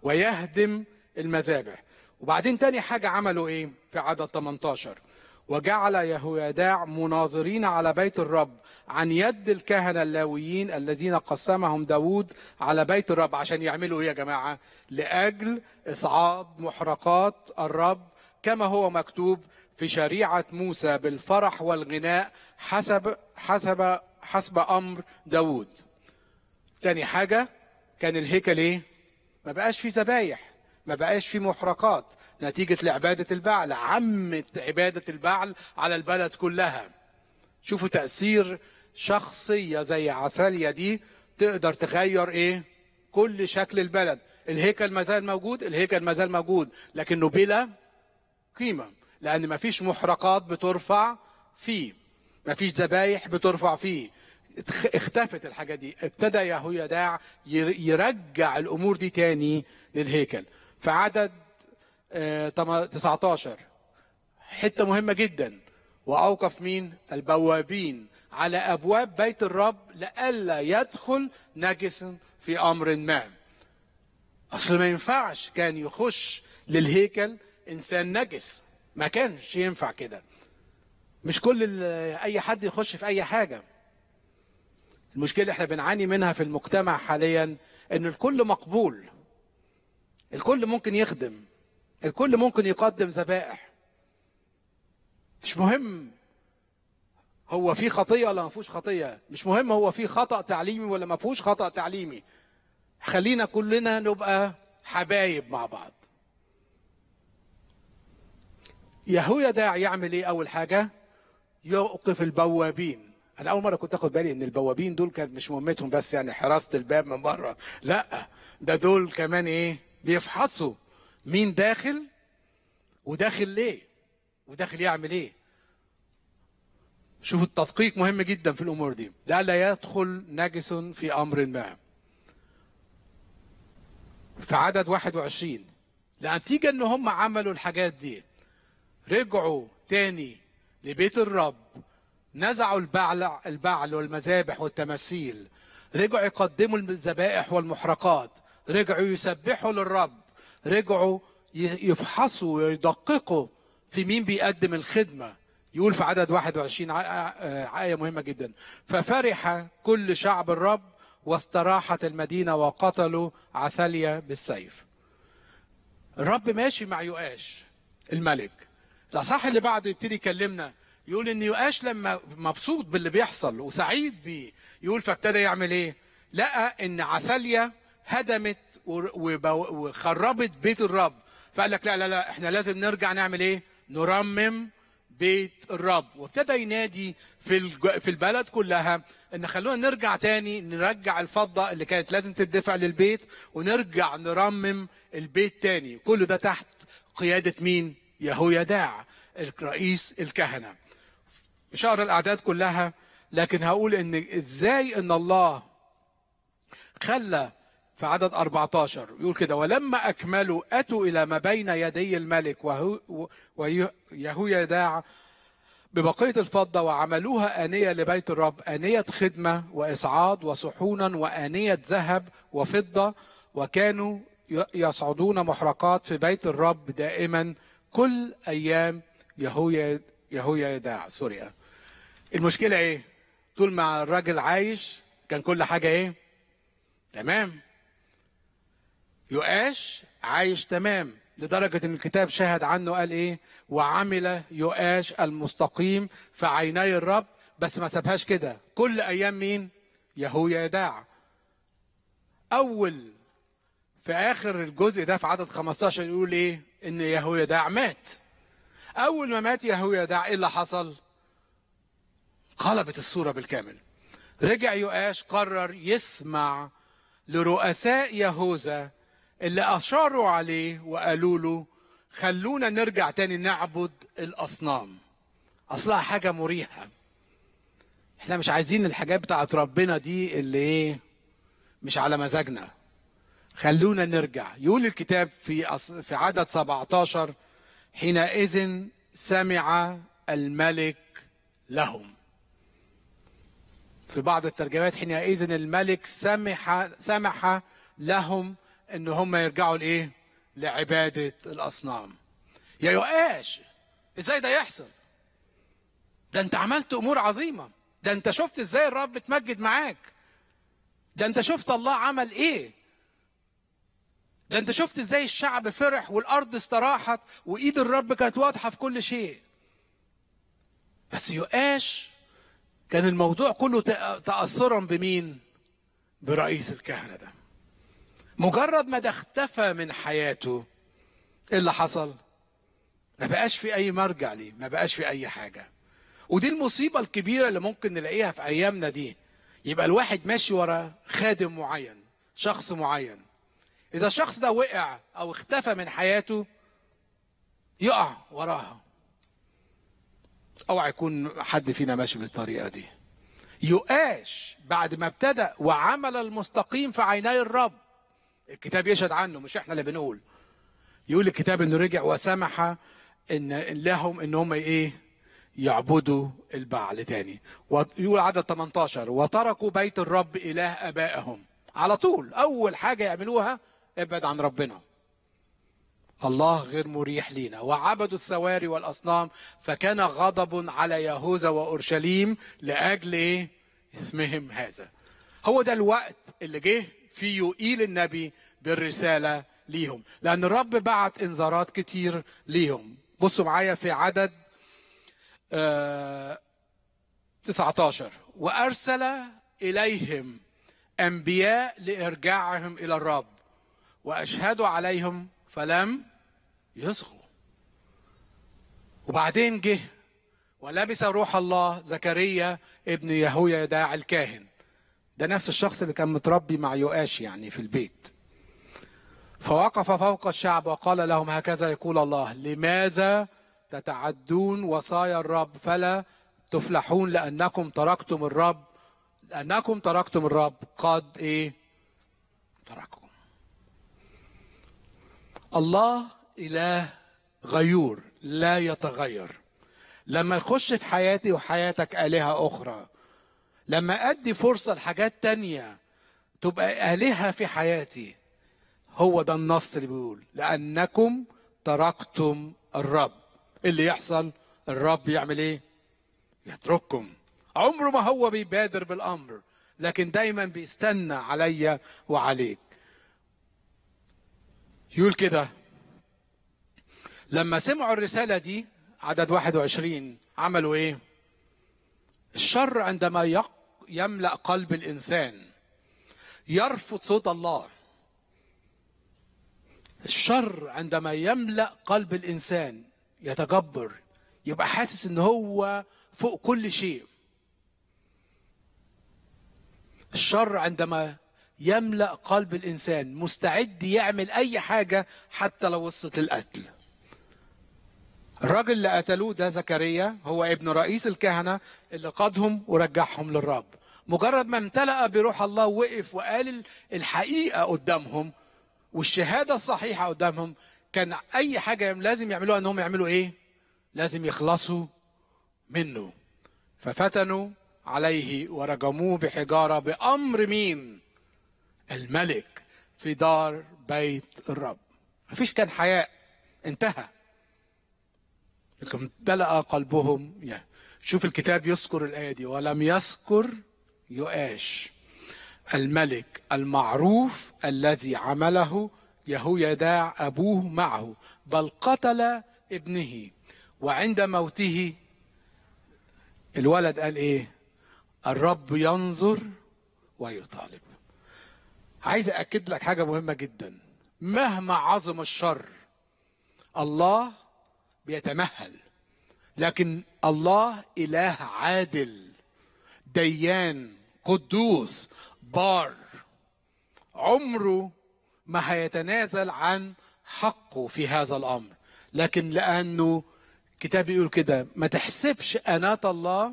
ويهدم المذابح وبعدين تاني حاجة عملوا ايه في عدد 18 وجعل يهويداع مناظرين على بيت الرب عن يد الكهنة اللاويين الذين قسمهم داود على بيت الرب عشان يعملوا ايه يا جماعة لأجل إصعاد محرقات الرب كما هو مكتوب في شريعة موسى بالفرح والغناء حسب حسب حسب أمر داود تاني حاجة كان الهيكل ايه ما بقاش فيه ذبايح ما بقاش فيه محرقات نتيجة لعبادة البعل عمت عبادة البعل على البلد كلها شوفوا تأثير شخصية زي عسالية دي تقدر تغير ايه كل شكل البلد الهيكل ما زال موجود الهيكل ما زال موجود لكنه بلا قيمة لأن ما فيش محرقات بترفع فيه ما فيش ذبايح بترفع فيه اتخ- اختفت الحاجات دي ابتدى يهويداع ير- يرجع الأمور دي تاني للهيكل في عدد آه، تم- 19 حتة مهمة جدا وأوقف مين البوابين على أبواب بيت الرب لئلا يدخل نجس في أمر ما أصل ما ينفعش كان يخش للهيكل إنسان نجس ما كانش ينفع كده مش كل ال- أي حد يخش في أي حاجة المشكلة اللي احنا بنعاني منها في المجتمع حاليا ان الكل مقبول الكل ممكن يخدم الكل ممكن يقدم ذبائح مش مهم هو في خطية ولا ما فيهوش خطية مش مهم هو في خطأ تعليمي ولا ما فيهوش خطأ تعليمي خلينا كلنا نبقى حبايب مع بعض يهويا داع يعمل ايه اول حاجة يوقف البوابين انا اول مره كنت اخد بالي ان البوابين دول كانت مش مهمتهم بس يعني حراسه الباب من بره لا ده دول كمان ايه بيفحصوا مين داخل وداخل ليه وداخل يعمل ايه شوفوا التدقيق مهم جدا في الامور دي لا لا يدخل نجس في امر ما في عدد 21 نتيجة ان هم عملوا الحاجات دي رجعوا تاني لبيت الرب نزعوا البعل البعل والمذابح والتماثيل رجعوا يقدموا الذبائح والمحرقات رجعوا يسبحوا للرب رجعوا ي- يفحصوا ويدققوا في مين بيقدم الخدمة يقول في عدد 21 ع- آه، آية مهمة جدا ففرح كل شعب الرب واستراحت المدينة وقتلوا عثاليا بالسيف الرب ماشي مع يؤاش الملك الاصح اللي بعده يبتدي يكلمنا يقول ان يؤاش لما مبسوط باللي بيحصل وسعيد بيه يقول فابتدى يعمل ايه لقى ان عثاليا هدمت ور- وبو- وخربت بيت الرب فقال لك لا لا لا احنا لازم نرجع نعمل ايه نرمم بيت الرب وابتدى ينادي في الج- في البلد كلها ان خلونا نرجع تاني نرجع الفضه اللي كانت لازم تدفع للبيت ونرجع نرمم البيت تاني كل ده تحت قياده مين يهويداع رئيس الكهنه مش هقرا الاعداد كلها لكن هقول ان ازاي ان الله خلى في عدد 14 يقول كده ولما أكملوا أتوا إلى ما بين يدي الملك وهو ويهويداع ببقية الفضة وعملوها آنية لبيت الرب آنية خدمة وإسعاد وصحونا وآنية ذهب وفضة وكانوا ي- يصعدون محرقات في بيت الرب دائما كل أيام يهويا يهويداع سوريا المشكلة إيه؟ طول ما الراجل عايش كان كل حاجة إيه؟ تمام يؤاش عايش تمام لدرجة ان الكتاب شهد عنه قال ايه وعمل يؤاش المستقيم في عيني الرب بس ما سابهاش كده كل ايام مين يهويا يداع اول في اخر الجزء ده في عدد 15 يقول ايه ان يهويا داع مات اول ما مات يهويا داع ايه اللي حصل قلبت الصورة بالكامل رجع يؤاش قرر يسمع لرؤساء يهوذا اللي أشاروا عليه وقالوا له خلونا نرجع تاني نعبد الأصنام أصلها حاجة مريحة احنا مش عايزين الحاجات بتاعت ربنا دي اللي ايه مش على مزاجنا خلونا نرجع يقول الكتاب في أص... في عدد 17 حينئذ سمع الملك لهم في بعض الترجمات حينئذ الملك سمح سمح لهم ان هم يرجعوا لايه لعباده الاصنام يا يؤاش ازاي ده يحصل ده انت عملت امور عظيمه ده انت شفت ازاي الرب اتمجد معاك ده انت شفت الله عمل ايه ده انت شفت ازاي الشعب فرح والارض استراحت وايد الرب كانت واضحه في كل شيء بس يؤاش كان الموضوع كله تأ- تاثرا بمين برئيس الكهنه ده مجرد ما ده اختفى من حياته ايه اللي حصل ما بقاش في اي مرجع ليه ما بقاش في اي حاجه ودي المصيبه الكبيره اللي ممكن نلاقيها في ايامنا دي يبقى الواحد ماشي ورا خادم معين شخص معين اذا الشخص ده وقع او اختفى من حياته يقع وراها اوعى يكون حد فينا ماشي بالطريقه دي يؤاش بعد ما ابتدى وعمل المستقيم في عيني الرب الكتاب يشهد عنه مش احنا اللي بنقول يقول الكتاب انه رجع وسمح ان لهم ان هم ايه يعبدوا البعل تاني ويقول عدد 18 وتركوا بيت الرب اله ابائهم على طول اول حاجه يعملوها ابعد عن ربنا الله غير مريح لينا وعبدوا السواري والاصنام فكان غضب على يهوذا واورشليم لاجل ايه اسمهم هذا هو ده الوقت اللي جه فيه يقيل النبي بالرساله ليهم لان الرب بعت انذارات كتير ليهم بصوا معايا في عدد آه 19 وارسل اليهم انبياء لارجاعهم الى الرب واشهدوا عليهم فلم يصغوا وبعدين جه ولبس روح الله زكريا ابن يهويا داع الكاهن ده نفس الشخص اللي كان متربي مع يؤاش يعني في البيت فوقف فوق الشعب وقال لهم هكذا يقول الله لماذا تتعدون وصايا الرب فلا تفلحون لأنكم تركتم الرب لأنكم تركتم الرب قد إيه ترككم الله إله غيور لا يتغير لما يخش في حياتي وحياتك آلهة أخرى لما أدي فرصة لحاجات تانية تبقى آلهة في حياتي هو ده النص اللي بيقول لأنكم تركتم الرب اللي يحصل الرب يعمل ايه يترككم عمره ما هو بيبادر بالأمر لكن دايما بيستنى عليا وعليك يقول كده لما سمعوا الرسالة دي عدد 21 عملوا ايه الشر عندما يق- يملأ قلب الإنسان يرفض صوت الله الشر عندما يملأ قلب الإنسان يتجبر يبقى حاسس ان هو فوق كل شيء الشر عندما يملأ قلب الإنسان مستعد يعمل أي حاجة حتى لو وصلت للقتل الراجل اللي قتلوه ده زكريا هو ابن رئيس الكهنة اللي قادهم ورجعهم للرب مجرد ما امتلأ بروح الله وقف وقال الحقيقة قدامهم والشهادة الصحيحة قدامهم كان أي حاجة لازم يعملوها أنهم يعملوا إيه؟ لازم يخلصوا منه ففتنوا عليه ورجموه بحجارة بأمر مين؟ الملك في دار بيت الرب مفيش كان حياء انتهى لكن امتلأ قلبهم يعني شوف الكتاب يذكر الآية دي ولم يذكر يؤاش الملك المعروف الذي عمله يهويداع أبوه معه بل قتل ابنه وعند موته الولد قال ايه الرب ينظر ويطالب عايز أأكد لك حاجة مهمة جدا مهما عظم الشر الله بيتمهل لكن الله إله عادل ديان قدوس بار عمره ما هيتنازل عن حقه في هذا الأمر لكن لأنه كتاب يقول كده ما تحسبش أناة الله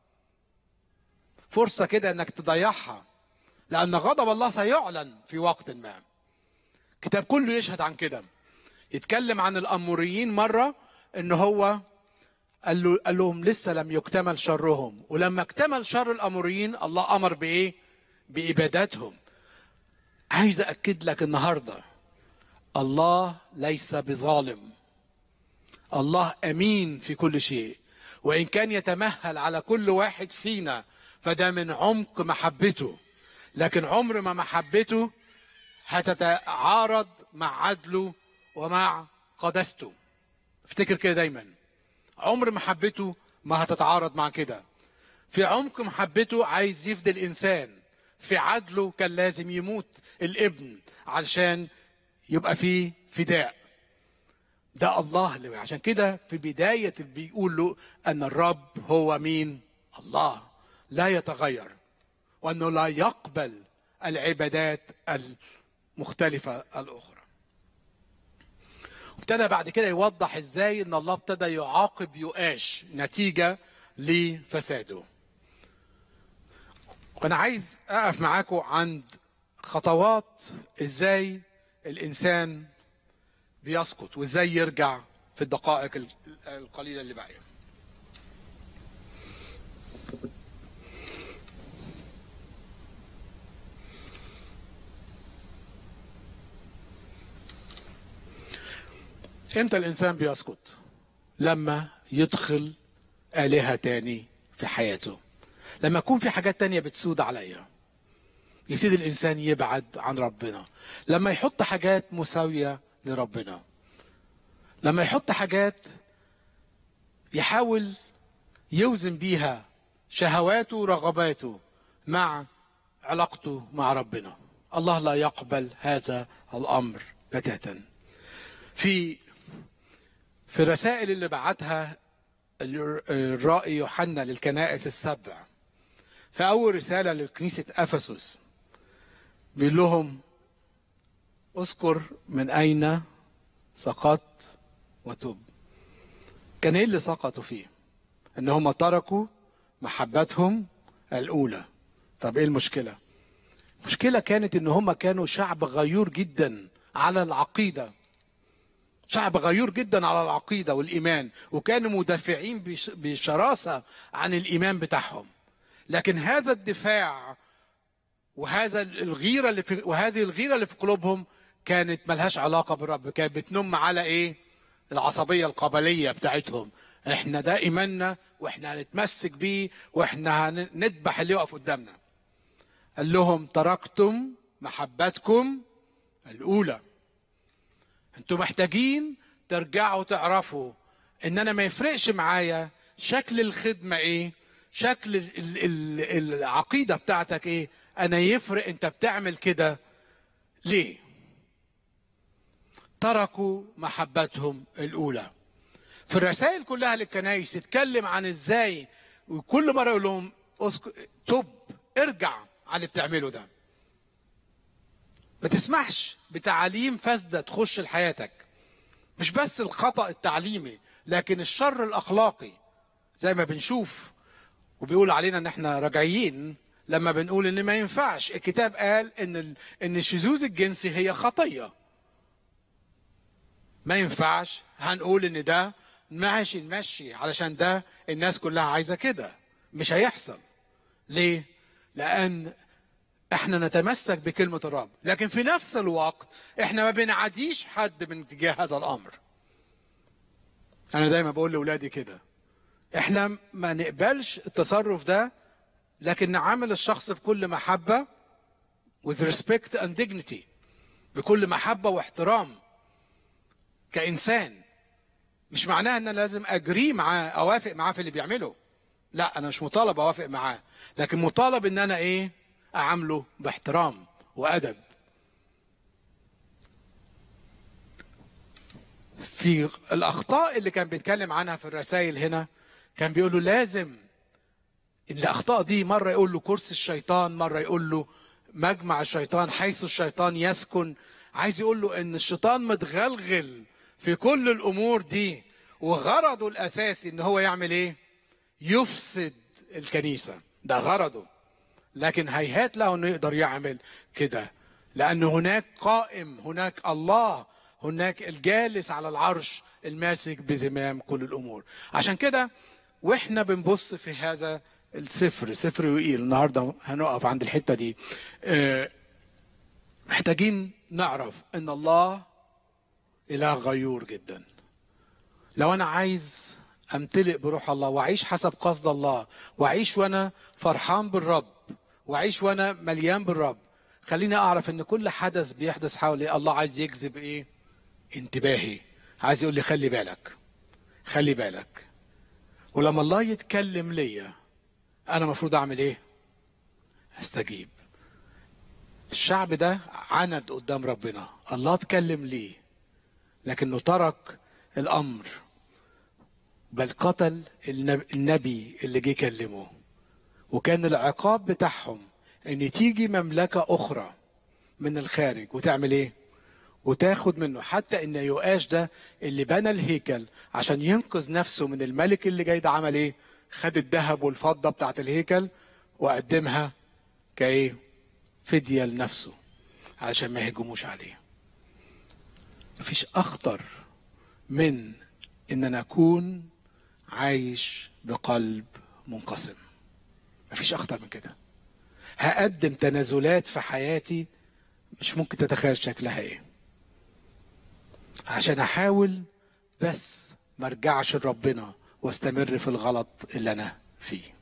فرصة كده أنك تضيعها لأن غضب الله سيعلن في وقت ما الكتاب كله يشهد عن كده يتكلم عن الأموريين مرة ان هو قال, له قال لهم لسه لم يكتمل شرهم ولما اكتمل شر الاموريين الله امر بايه بابادتهم عايز أكد لك النهاردة الله ليس بظالم الله أمين في كل شيء وإن كان يتمهل على كل واحد فينا فده من عمق محبته لكن عمر ما محبته هتتعارض مع عدله ومع قدسته افتكر كده دايما عمر محبته ما هتتعارض مع كده في عمق محبته عايز يفدي الانسان في عدله كان لازم يموت الابن علشان يبقى فيه فداء ده الله اللي عشان كده في بداية بيقول له أن الرب هو مين؟ الله لا يتغير وأنه لا يقبل العبادات المختلفة الأخرى ابتدى بعد كده يوضح ازاي ان الله ابتدى يعاقب يؤاش نتيجة لفساده وانا عايز اقف معاكم عند خطوات ازاي الانسان بيسقط وازاي يرجع في الدقائق ال- القليلة اللي باقية امتى الانسان بيسقط لما يدخل آلهة تاني في حياته لما يكون في حاجات تانية بتسود عليا يبتدي الإنسان يبعد عن ربنا لما يحط حاجات مساوية لربنا لما يحط حاجات يحاول يوزن بيها شهواته ورغباته مع علاقته مع ربنا الله لا يقبل هذا الأمر بتاتا في في الرسائل اللي بعتها الرائي يوحنا للكنائس السبع في أول رسالة لكنيسة أفسس بيقول لهم اذكر من أين سقطت وتب كان ايه اللي سقطوا فيه ان هم تركوا محبتهم الاولى طب ايه المشكله المشكله كانت ان هم كانوا شعب غيور جدا على العقيده شعب غيور جدا على العقيده والايمان وكانوا مدافعين بش- بشراسه عن الايمان بتاعهم لكن هذا الدفاع وهذا الغيره اللي في وهذه الغيره اللي في قلوبهم كانت ملهاش علاقه بالرب كانت بتنم على ايه العصبيه القبليه بتاعتهم احنا ده ايماننا واحنا هنتمسك بيه واحنا هنذبح اللي يقف قدامنا قال لهم تركتم محبتكم الاولى انتوا محتاجين ترجعوا تعرفوا ان انا ما يفرقش معايا شكل الخدمه ايه شكل ال- ال- ال- العقيده بتاعتك ايه انا يفرق انت بتعمل كده ليه تركوا محبتهم الاولى في الرسائل كلها للكنايس يتكلم عن ازاي وكل مره يقول لهم اسك- تب ارجع على اللي بتعمله ده ما تسمحش بتعاليم فاسده تخش لحياتك مش بس الخطا التعليمي لكن الشر الاخلاقي زي ما بنشوف وبيقول علينا ان احنا راجعين لما بنقول ان ما ينفعش الكتاب قال ان ال- ان الشذوذ الجنسي هي خطيه ما ينفعش هنقول ان ده ماشي نمشي علشان ده الناس كلها عايزه كده مش هيحصل ليه لان احنا نتمسك بكلمه الرب لكن في نفس الوقت احنا ما بنعاديش حد من اتجاه هذا الامر انا دايما بقول لاولادي كده احنا ما نقبلش التصرف ده لكن نعامل الشخص بكل محبه with respect and dignity بكل محبه واحترام كانسان مش معناها ان انا لازم اجري معاه اوافق معاه في اللي بيعمله لا انا مش مطالب اوافق معاه لكن مطالب ان انا ايه اعامله باحترام وادب في الاخطاء اللي كان بيتكلم عنها في الرسائل هنا كان بيقول له لازم الاخطاء دي مره يقول له كرسي الشيطان مره يقول له مجمع الشيطان حيث الشيطان يسكن عايز يقول له ان الشيطان متغلغل في كل الامور دي وغرضه الاساسي ان هو يعمل ايه يفسد الكنيسه ده غرضه لكن هيهات له انه يقدر يعمل كده لان هناك قائم هناك الله هناك الجالس على العرش الماسك بزمام كل الامور عشان كده واحنا بنبص في هذا السفر سفر يوئيل النهارده هنقف عند الحته دي آه، محتاجين نعرف ان الله اله غيور جدا لو انا عايز امتلئ بروح الله واعيش حسب قصد الله واعيش وانا فرحان بالرب واعيش وانا مليان بالرب خليني اعرف ان كل حدث بيحدث حولي الله عايز يجذب ايه انتباهي عايز يقول لي خلي بالك خلي بالك ولما الله يتكلم ليا انا المفروض اعمل ايه استجيب الشعب ده عند قدام ربنا الله اتكلم ليه لكنه ترك الامر بل قتل النب- النبي اللي جه كلمه وكان العقاب بتاعهم ان تيجي مملكه اخرى من الخارج وتعمل ايه وتاخد منه حتى ان يؤاش ده اللي بنى الهيكل عشان ينقذ نفسه من الملك اللي جاي ده عمل ايه خد الذهب والفضه بتاعت الهيكل وقدمها كايه فديه لنفسه علشان ما يهجموش عليه مفيش اخطر من ان انا اكون عايش بقلب منقسم مفيش اخطر من كده هقدم تنازلات في حياتي مش ممكن تتخيل شكلها ايه عشان احاول بس ما ارجعش لربنا واستمر في الغلط اللي انا فيه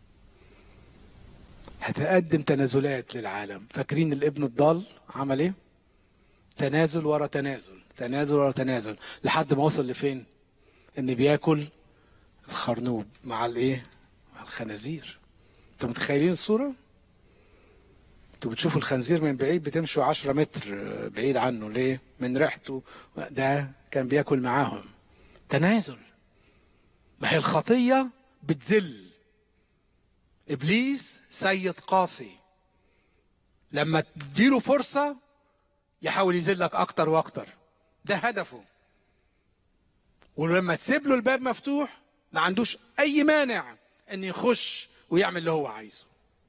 هتقدم تنازلات للعالم فاكرين الابن الضال عمل ايه تنازل ورا تنازل تنازل ورا تنازل لحد ما وصل لفين ان بياكل الخرنوب مع الايه مع الخنازير انتوا متخيلين الصوره انتوا بتشوفوا الخنزير من بعيد بتمشوا عشرة متر بعيد عنه ليه من ريحته ده كان بياكل معاهم تنازل ما هي الخطيه بتذل ابليس سيد قاسي لما تديله فرصه يحاول يذلك اكتر واكتر ده هدفه ولما تسيب له الباب مفتوح ما عندوش اي مانع ان يخش ويعمل اللي هو عايزه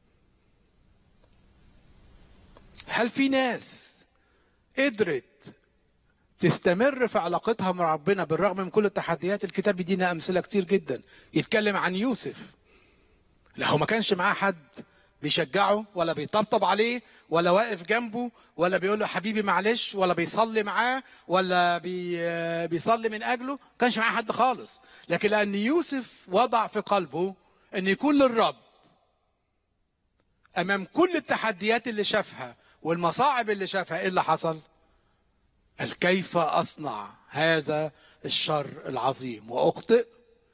هل في ناس قدرت تستمر في علاقتها مع ربنا بالرغم من كل التحديات الكتاب بيدينا امثله كتير جدا يتكلم عن يوسف لا هو ما كانش معاه حد بيشجعه ولا بيطبطب عليه ولا واقف جنبه ولا بيقول له حبيبي معلش ولا بيصلي معاه ولا بي بيصلي من اجله ما كانش معاه حد خالص لكن لان يوسف وضع في قلبه ان يكون للرب امام كل التحديات اللي شافها والمصاعب اللي شافها ايه اللي حصل قال كيف اصنع هذا الشر العظيم واخطئ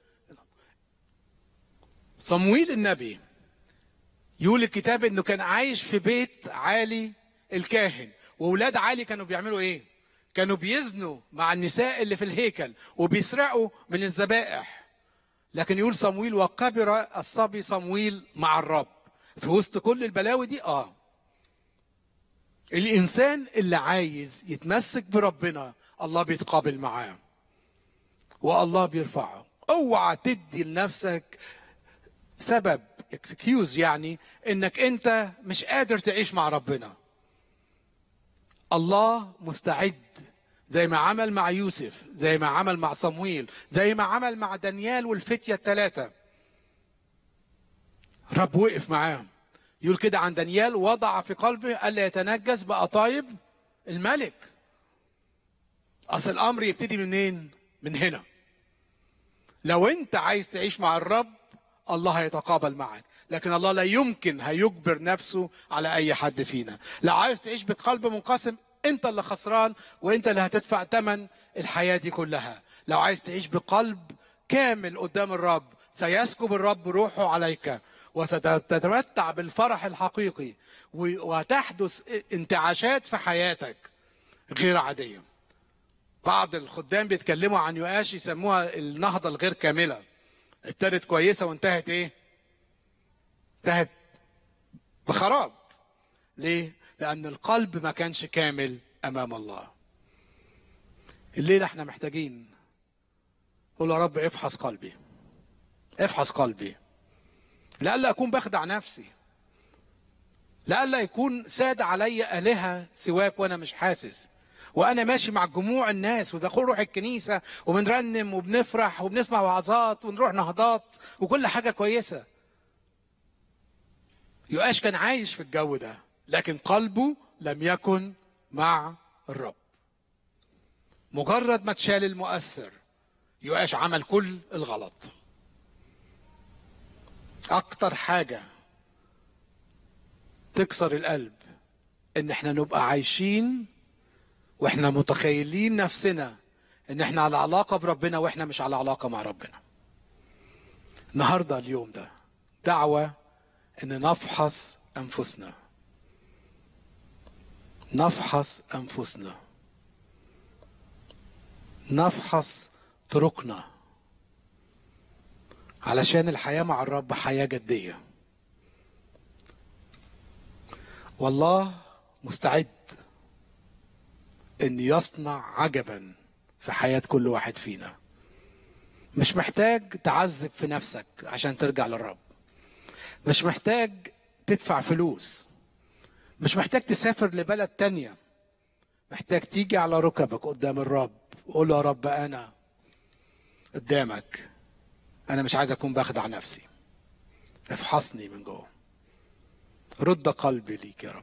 صمويل النبي يقول الكتاب انه كان عايش في بيت عالي الكاهن واولاد عالي كانوا بيعملوا ايه كانوا بيزنوا مع النساء اللي في الهيكل وبيسرقوا من الذبائح لكن يقول صمويل وكبر الصبي صمويل مع الرب في وسط كل البلاوي دي اه الانسان اللي عايز يتمسك بربنا الله بيتقابل معاه والله بيرفعه اوعى تدي لنفسك سبب اكسكيوز يعني انك انت مش قادر تعيش مع ربنا الله مستعد زي ما عمل مع يوسف زي ما عمل مع صمويل زي ما عمل مع دانيال والفتية الثلاثة رب وقف معاهم يقول كده عن دانيال وضع في قلبه ألا يتنجس بقطايب الملك أصل الأمر يبتدي منين؟ من هنا لو أنت عايز تعيش مع الرب الله هيتقابل معك لكن الله لا يمكن هيجبر نفسه على أي حد فينا لو عايز تعيش بقلب منقسم أنت اللي خسران وأنت اللي هتدفع ثمن الحياة دي كلها لو عايز تعيش بقلب كامل قدام الرب سيسكب الرب روحه عليك وستتمتع بالفرح الحقيقي وتحدث انتعاشات في حياتك غير عادية بعض الخدام بيتكلموا عن يؤاش يسموها النهضة الغير كاملة ابتدت كويسة وانتهت ايه انتهت بخراب ليه لأن القلب ما كانش كامل أمام الله الليلة احنا محتاجين قول يا رب افحص قلبي افحص قلبي لئلا اكون بخدع نفسي لئلا يكون ساد علي الهه سواك وانا مش حاسس وانا ماشي مع جموع الناس ودخول روح الكنيسه وبنرنم وبنفرح وبنسمع وعظات ونروح نهضات وكل حاجه كويسه يؤاش كان عايش في الجو ده لكن قلبه لم يكن مع الرب مجرد ما تشال المؤثر يبقاش عمل كل الغلط اكتر حاجه تكسر القلب ان احنا نبقى عايشين واحنا متخيلين نفسنا ان احنا على علاقه بربنا واحنا مش على علاقه مع ربنا النهارده اليوم ده دعوه ان نفحص انفسنا نفحص انفسنا نفحص طرقنا علشان الحياه مع الرب حياه جديه والله مستعد ان يصنع عجبا في حياه كل واحد فينا مش محتاج تعذب في نفسك عشان ترجع للرب مش محتاج تدفع فلوس مش محتاج تسافر لبلد تانية محتاج تيجي على ركبك قدام الرب قول له يا رب انا قدامك انا مش عايز اكون بخدع نفسي افحصني من جوه رد قلبي ليك يا رب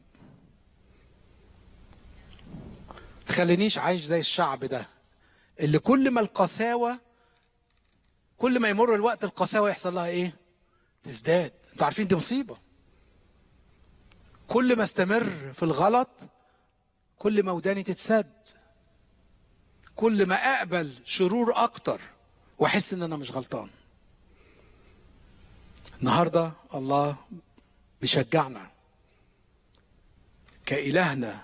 تخلينيش عايش زي الشعب ده اللي كل ما القساوة كل ما يمر الوقت القساوة يحصل لها ايه تزداد انتوا عارفين دي مصيبة كل ما استمر في الغلط كل ما وداني تتسد كل ما اقبل شرور اكتر واحس ان انا مش غلطان النهارده الله بيشجعنا كإلهنا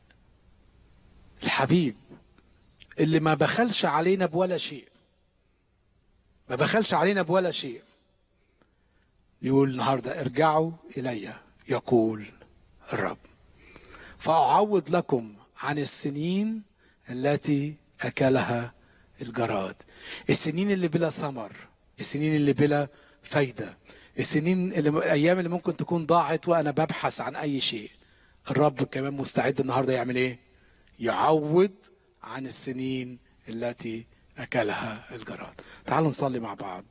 الحبيب اللي ما بخلش علينا بولا شيء ما بخلش علينا بولا شيء يقول النهارده ارجعوا الي يقول الرب فاعوض لكم عن السنين التي اكلها الجراد السنين اللي بلا ثمر السنين اللي بلا فايده السنين اللي الايام اللي ممكن تكون ضاعت وانا ببحث عن اي شيء الرب كمان مستعد النهارده يعمل ايه يعوض عن السنين التي اكلها الجراد تعالوا نصلي مع بعض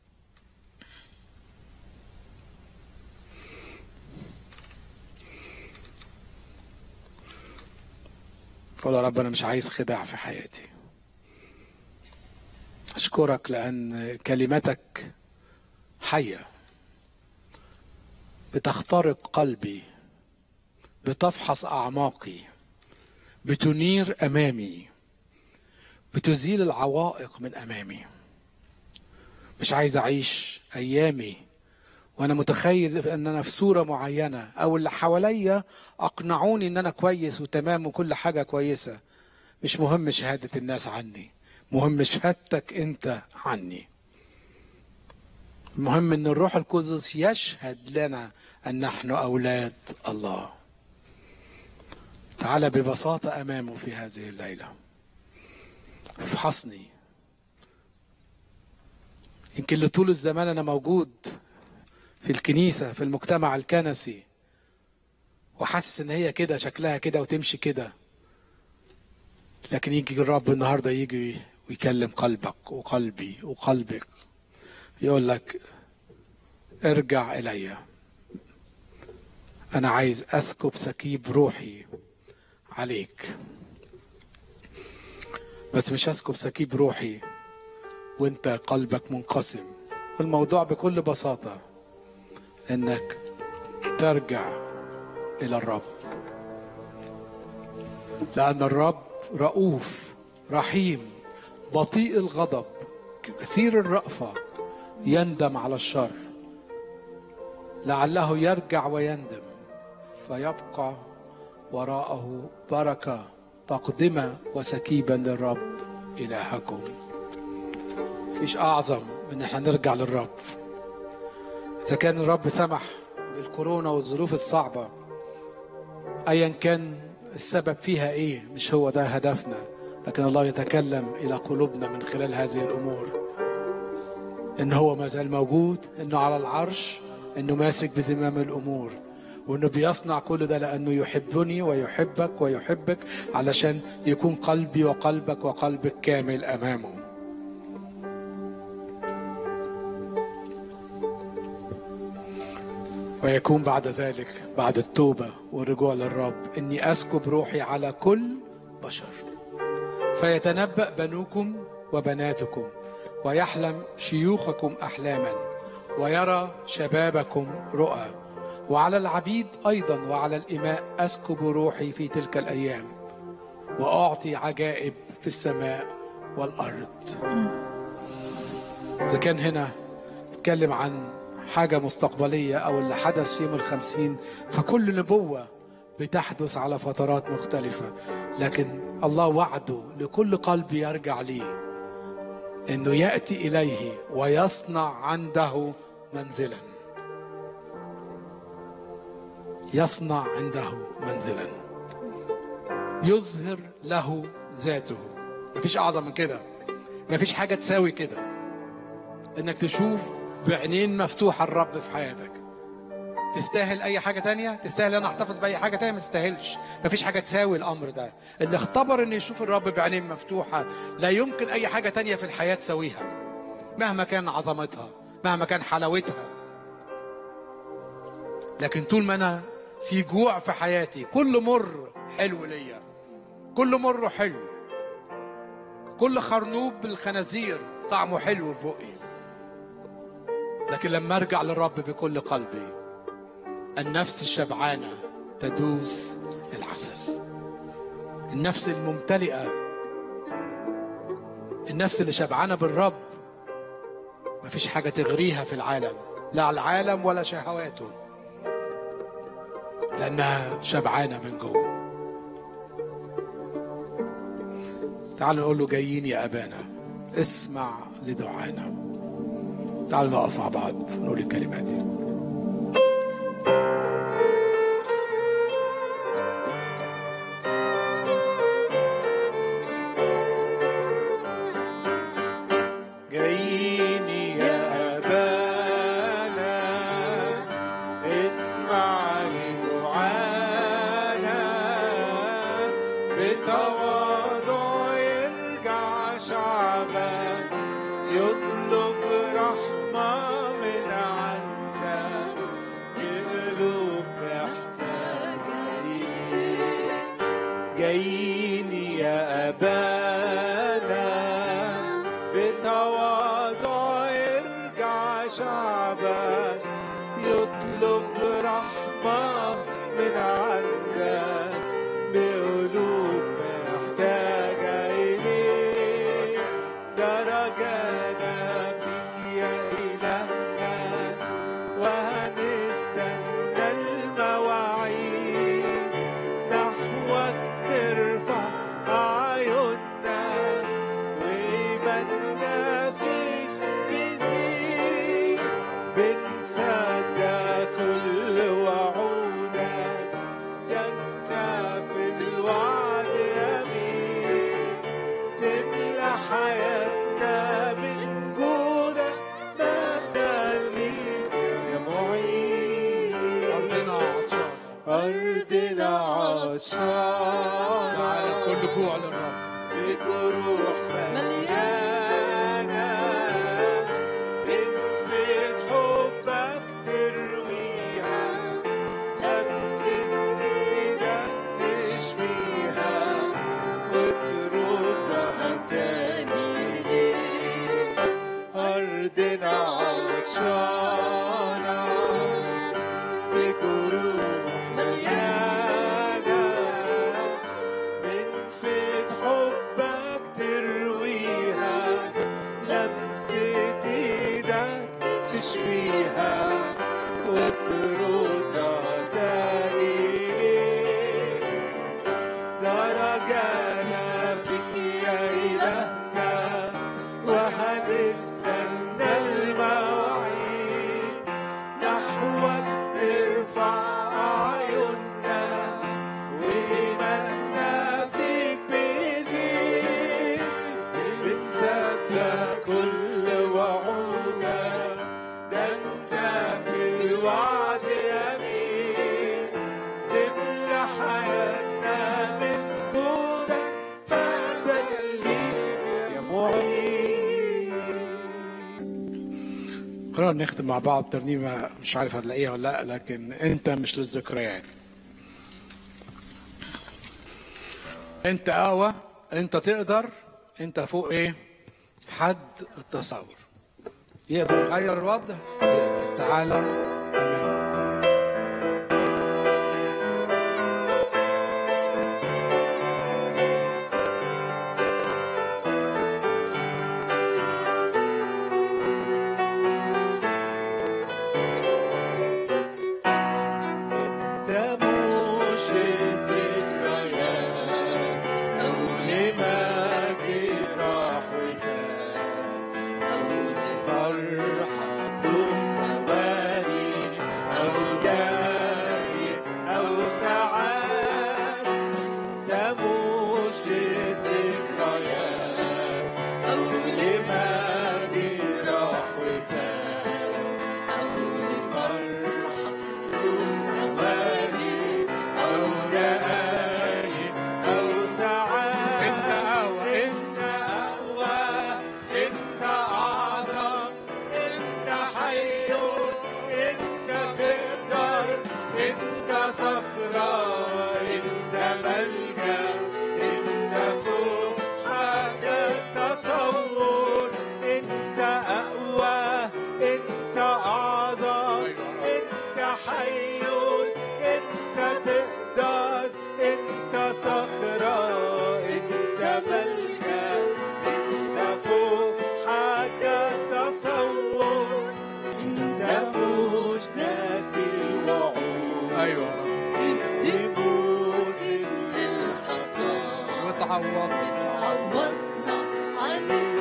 قول يا رب انا مش عايز خداع في حياتي اشكرك لان كلمتك حيه بتخترق قلبي بتفحص اعماقي بتنير امامي بتزيل العوائق من امامي مش عايز اعيش ايامي وانا متخيل ان انا في صوره معينه او اللي حواليا اقنعوني ان انا كويس وتمام وكل حاجه كويسه مش مهم شهاده الناس عني مهم شهادتك انت عني المهم ان الروح القدس يشهد لنا ان نحن اولاد الله تعال ببساطه امامه في هذه الليله افحصني يمكن لطول الزمان انا موجود في الكنيسه في المجتمع الكنسي وحاسس ان هي كده شكلها كده وتمشي كده لكن يجي الرب النهارده يجي ويكلم قلبك وقلبي وقلبك يقول لك ارجع الي انا عايز اسكب سكيب روحي عليك بس مش اسكب سكيب روحي وانت قلبك منقسم والموضوع بكل بساطه انك ترجع الى الرب لان الرب رؤوف رحيم بطيء الغضب كثير الرأفة يندم على الشر لعله يرجع ويندم فيبقى وراءه بركة تقدمة وسكيبا للرب إلهكم فيش أعظم من إحنا نرجع للرب إذا كان الرب سمح بالكورونا والظروف الصعبة أيا كان السبب فيها إيه مش هو ده هدفنا لكن الله يتكلم إلى قلوبنا من خلال هذه الأمور إن هو ما زال موجود إنه على العرش إنه ماسك بزمام الأمور وإنه بيصنع كل ده لأنه يحبني ويحبك ويحبك علشان يكون قلبي وقلبك وقلبك كامل أمامه ويكون بعد ذلك بعد التوبة والرجوع للرب إني أسكب روحي على كل بشر فيتنبأ بنوكم وبناتكم ويحلم شيوخكم أحلاما ويرى شبابكم رؤى وعلى العبيد أيضا وعلى الإماء أسكب روحي في تلك الأيام وأعطي عجائب في السماء والأرض إذا كان هنا بيتكلم عن حاجة مستقبلية أو اللي حدث في يوم الخمسين فكل نبوة بتحدث على فترات مختلفة لكن الله وعده لكل قلب يرجع ليه انه ياتي اليه ويصنع عنده منزلا يصنع عنده منزلا يظهر له ذاته مفيش اعظم من كده مفيش حاجه تساوي كده انك تشوف بعينين مفتوحه الرب في حياتك تستاهل اي حاجه تانية تستاهل انا احتفظ باي حاجه تانية ما تستاهلش مفيش حاجه تساوي الامر ده اللي اختبر انه يشوف الرب بعينين مفتوحه لا يمكن اي حاجه تانية في الحياه تساويها مهما كان عظمتها مهما كان حلاوتها لكن طول ما انا في جوع في حياتي كل مر حلو ليا كل مر حلو كل خرنوب بالخنازير طعمه حلو في بقي لكن لما ارجع للرب بكل قلبي النفس الشبعانة تدوس العسل النفس الممتلئة النفس اللي شبعانة بالرب مفيش حاجة تغريها في العالم لا العالم ولا شهواته لأنها شبعانة من جوه تعالوا نقول له جايين يا أبانا اسمع لدعانا تعالوا نقف مع بعض ونقول الكلمات دي جايين يا أبانا اسمع لدعانا بتواضع يرجع شعبك يطلب رحمة من عندك بقلوب محتاجة ليك جايين يا أبانا بتواضع يرجع شعبك يطلب رحمة من عندك بقلوب محتاجة إليك درجانا فيك يا إلهنا وهنستنى المواعيد نحوك نرفع أعيننا وإيماننا فيك بيزيد بنصدق كل وعودك ده أنت في الوعد أمين تملى حياتنا من جودك مجدا ليك يا معين أرضنا عطشان أرضنا عطشانة تعالى كل جوع للرب بجروح مليانة بنفيد حبك ترويها لمسة ايدك تشفيها وتردها تاني ليك أرضنا عطشانة بجروح مليانة بنفيد نختم مع بعض ترنيمة مش عارف هتلاقيها ولا لا لكن انت مش للذكريات انت قوة انت تقدر انت فوق ايه حد التصور يقدر يغير الوضع يقدر تعالى امامه انت مش للذكريات او لمجد راح وفات او لفرحة دون ثواني او جاي او ساعات انت مش للذكريات او لمجد راح وفات او لفرحة دون ثواني او دقايق او ساعات انت قوة انت اقوى انت اعظم انت حي انت تقدر انت صخرة انت ملجأ انت فوق حاجة تصور انت اقوى انت اعظم انت حي انت تقدر انت صخرة انت ملجأ انت فوق حاجة تصور انت مش ناسي الوعود ايوه يا رب ادي موسم للحصاد وتعوضنا عوضنا عن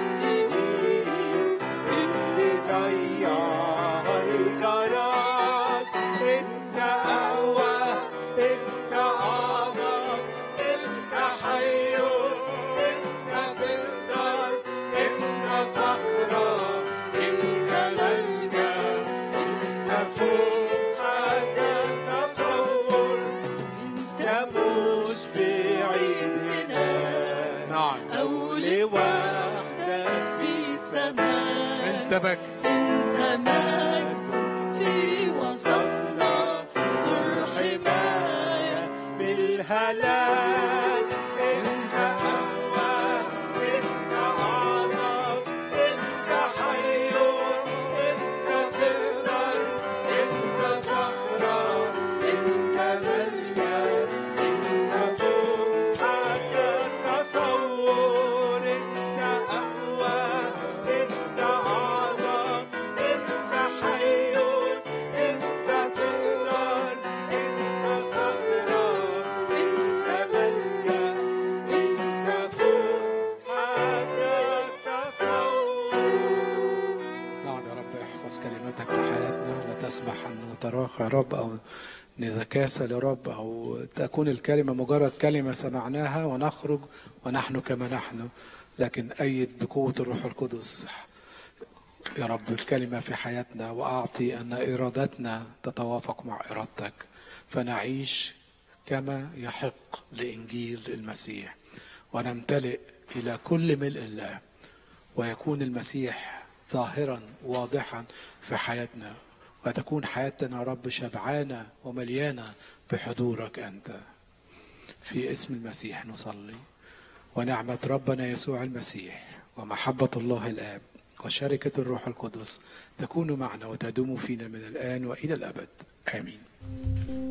السنين اللي ضيعها الجراد انت اقوى انت اعظم انت حي انت تقدر انت صخرة انت ملجأ انت فوق حاجة تصور انت مش بعيد هناك نعم او لوحدك في سماء انت بك انت مجد في وسطنا سر حماية بالهلاك انت اقوى انت اعظم انت حي انت تقدر انت صخرة انت ملجأ انت فوق حاجة تصور انت اقوى انت اعظم انت حي انت تقدر انت صخرة انت ملجأ انت فوق حاجة تصور نعم يا رب احفظ كلماتك لحياتنا لا تسمح ان نتراخى يا رب او نتكاسل يا رب او تكون الكلمه مجرد كلمه سمعناها ونخرج ونحن كما نحن لكن ايد بقوه الروح القدس يا رب الكلمه في حياتنا واعطي ان ارادتنا تتوافق مع ارادتك فنعيش كما يحق لانجيل المسيح ونمتلئ الى كل ملء الله ويكون المسيح ظاهرا واضحا في حياتنا وتكون حياتنا يا رب شبعانه ومليانه بحضورك انت في اسم المسيح نصلي ونعمه ربنا يسوع المسيح ومحبه الله الاب وشركه الروح القدس تكون معنا وتدوم فينا من الان والى الابد امين